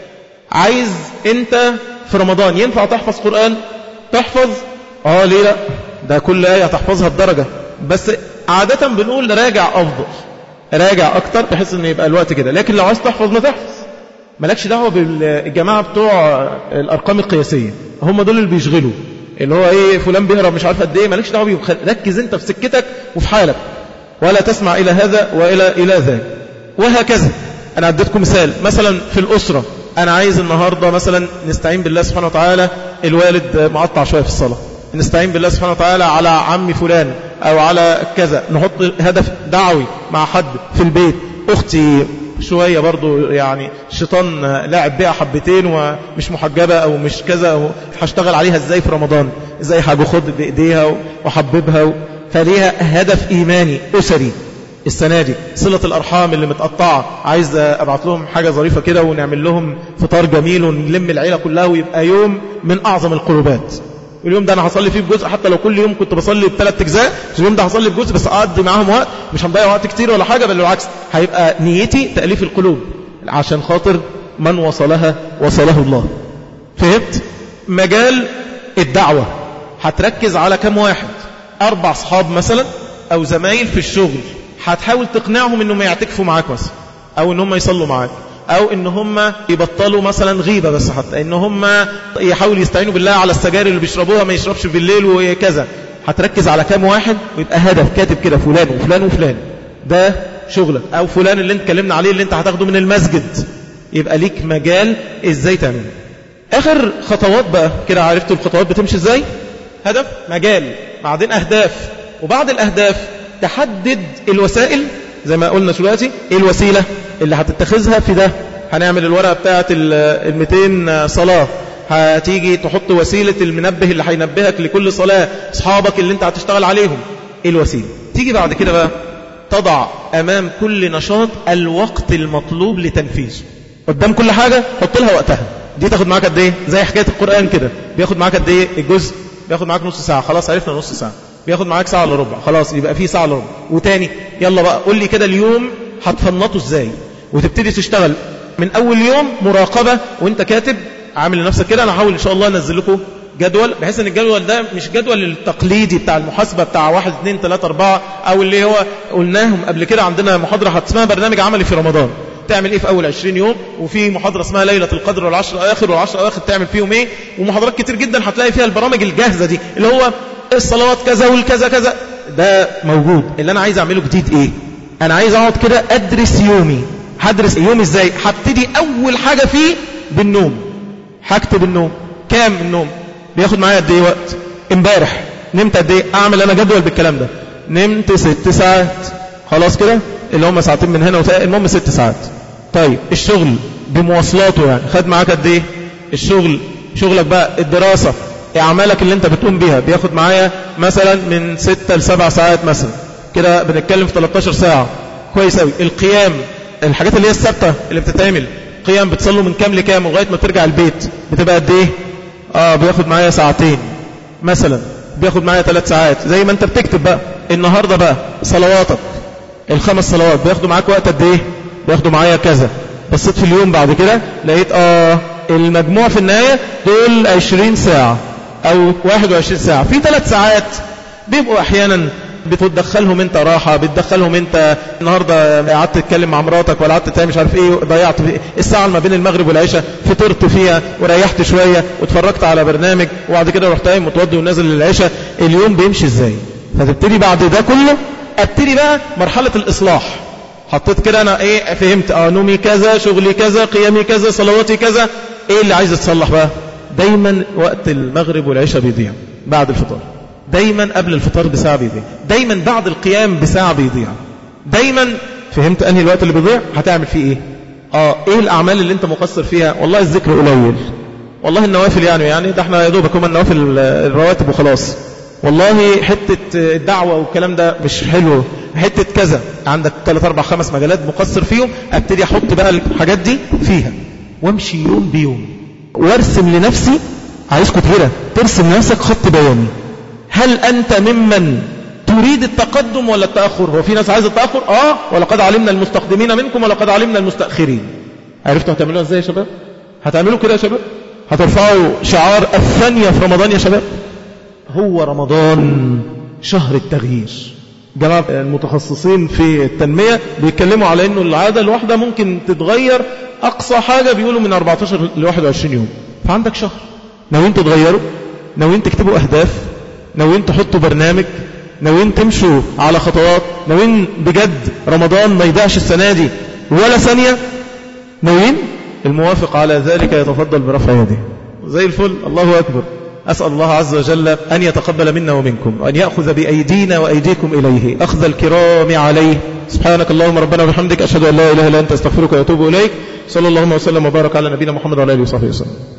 عايز انت في رمضان ينفع تحفظ قرآن تحفظ اه ليه لا ده كل آية تحفظها بدرجة بس عادة بنقول راجع أفضل راجع أكتر بحيث أن يبقى الوقت كده لكن لو عايز تحفظ ما تحفظ مالكش دعوة بالجماعة بتوع الأرقام القياسية هم دول اللي بيشغلوا اللي هو ايه فلان بيهرب مش عارف قد ايه مالكش دعوه بيه ركز انت في سكتك وفي حالك ولا تسمع الى هذا والى الى ذاك وهكذا انا اديتكم مثال مثلا في الاسره انا عايز النهارده مثلا نستعين بالله سبحانه وتعالى الوالد مقطع شويه في الصلاه نستعين بالله سبحانه وتعالى على عمي فلان او على كذا نحط هدف دعوي مع حد في البيت اختي شوية برضو يعني الشيطان لاعب بيها حبتين ومش محجبة او مش كذا أو هشتغل عليها ازاي في رمضان ازاي هاخد بايديها واحببها فليها هدف ايماني اسري السنة دي صلة الأرحام اللي متقطعة عايز أبعت لهم حاجة ظريفة كده ونعمل لهم فطار جميل ونلم العيلة كلها ويبقى يوم من أعظم القربات اليوم ده انا هصلي فيه بجزء حتى لو كل يوم كنت بصلي بثلاث اجزاء اليوم ده هصلي بجزء بس اقضي معاهم وقت مش هنضيع وقت كتير ولا حاجه بل بالعكس هيبقى نيتي تاليف القلوب عشان خاطر من وصلها وصله الله فهمت مجال الدعوه هتركز على كم واحد اربع اصحاب مثلا او زمايل في الشغل هتحاول تقنعهم انهم يعتكفوا معاك مثلا او ان هم يصلوا معاك او ان هم يبطلوا مثلا غيبة بس حتى ان هم يحاولوا يستعينوا بالله على السجاير اللي بيشربوها ما يشربش بالليل وكذا هتركز على كام واحد ويبقى هدف كاتب كده فلان وفلان وفلان ده شغلك أو فلان اللي انت اتكلمنا عليه اللي انت هتاخده من المسجد يبقى ليك مجال ازاي تعمل اخر خطوات بقى كده عرفتوا الخطوات بتمشي ازاي هدف مجال بعدين اهداف وبعد الاهداف تحدد الوسائل زي ما قلنا دلوقتي ايه الوسيلة اللي هتتخذها في ده هنعمل الورقة بتاعة ال 200 صلاة هتيجي تحط وسيلة المنبه اللي هينبهك لكل صلاة اصحابك اللي انت هتشتغل عليهم ايه الوسيلة تيجي بعد كده بقى تضع امام كل نشاط الوقت المطلوب لتنفيذه قدام كل حاجة حط لها وقتها دي تاخد معاك قد ايه زي حكاية القرآن كده بياخد معاك قد ايه الجزء بياخد معاك نص ساعة خلاص عرفنا نص ساعة بياخد معاك ساعة الا ربع خلاص يبقى في ساعة الا ربع وتاني يلا بقى قول لي كده اليوم هتفنطه ازاي وتبتدي تشتغل من اول يوم مراقبة وانت كاتب عامل لنفسك كده انا هحاول ان شاء الله انزل لكم جدول بحيث ان الجدول ده مش جدول التقليدي بتاع المحاسبة بتاع واحد اثنين ثلاثة اربعة او اللي هو قلناهم قبل كده عندنا محاضرة اسمها برنامج عملي في رمضان تعمل ايه في اول 20 يوم وفي محاضرة اسمها ليلة القدر والعشر الاخر والعشر الاخر تعمل فيهم ايه ومحاضرات كتير جدا هتلاقي فيها البرامج الجاهزة دي اللي هو الصلوات كذا والكذا كذا ده موجود اللي انا عايز اعمله جديد ايه انا عايز اقعد كده ادرس يومي هدرس يومي ازاي هبتدي اول حاجة فيه بالنوم هكتب النوم كام النوم بياخد معايا قد ايه وقت امبارح نمت قد ايه اعمل انا جدول بالكلام ده نمت ست ساعات خلاص كده اللي هم ساعتين من هنا وتقل المهم ست ساعات طيب الشغل بمواصلاته يعني خد معاك قد ايه الشغل شغلك بقى الدراسة اعمالك اللي انت بتقوم بيها بياخد معايا مثلا من ستة لسبع ساعات مثلا كده بنتكلم في 13 ساعة كويس قوي القيام الحاجات اللي هي الثابته اللي بتتعمل قيام بتصلوا من كام لكام لغايه ما ترجع البيت بتبقى قد ايه اه بياخد معايا ساعتين مثلا بياخد معايا ثلاث ساعات زي ما انت بتكتب بقى النهارده بقى صلواتك الخمس صلوات بياخدوا معاك وقت قد ايه بياخدوا معايا كذا بصيت في اليوم بعد كده لقيت اه المجموع في النهايه دول 20 ساعه او 21 ساعه في ثلاث ساعات بيبقوا احيانا بتدخلهم انت راحة بتدخلهم انت النهاردة قعدت تتكلم مع مراتك ولا قعدت تعمل مش عارف ايه ضيعت في الساعة ما بين المغرب والعشاء فطرت فيها وريحت شوية واتفرجت على برنامج وبعد كده رحت قايم متوضي ونازل للعشاء اليوم بيمشي ازاي فتبتدي بعد ده كله ابتدي بقى مرحلة الاصلاح حطيت كده انا ايه فهمت اه نومي كذا شغلي كذا قيامي كذا صلواتي كذا ايه اللي عايز تصلح بقى دايما وقت المغرب والعشاء بيضيع بعد الفطار دايما قبل الفطار بساعة بيضيع دايما بعد القيام بساعة بيضيع دايما فهمت انهي الوقت اللي بيضيع هتعمل فيه ايه اه ايه الاعمال اللي انت مقصر فيها والله الذكر قليل والله النوافل يعني يعني ده احنا يا دوبك هم النوافل الرواتب وخلاص والله حتة الدعوة والكلام ده مش حلو حتة كذا عندك 3 4 5 مجالات مقصر فيهم ابتدي احط بقى الحاجات دي فيها وامشي يوم بيوم وارسم لنفسي عايزكم كده ترسم لنفسك خط بياني هل أنت ممن تريد التقدم ولا التأخر هو في ناس عايز التأخر آه ولقد علمنا المستقدمين منكم ولقد علمنا المستأخرين عرفتوا هتعملوها ازاي يا شباب هتعملوا كده يا شباب هترفعوا شعار الثانية في رمضان يا شباب هو رمضان شهر التغيير جماعة المتخصصين في التنمية بيتكلموا على انه العادة الواحدة ممكن تتغير اقصى حاجة بيقولوا من 14 ل 21 يوم فعندك شهر ناويين تتغيروا ناويين تكتبوا اهداف ناويين تحطوا برنامج ناويين تمشوا على خطوات ناويين بجد رمضان ما يضيعش السنة دي ولا ثانية ناويين الموافق على ذلك يتفضل برفع يده زي الفل الله أكبر أسأل الله عز وجل أن يتقبل منا ومنكم وأن يأخذ بأيدينا وأيديكم إليه أخذ الكرام عليه سبحانك اللهم ربنا وبحمدك أشهد أن لا إله إلا أنت استغفرك وأتوب إليك صلى الله وسلم وبارك على نبينا محمد وعلى آله وصحبه وسلم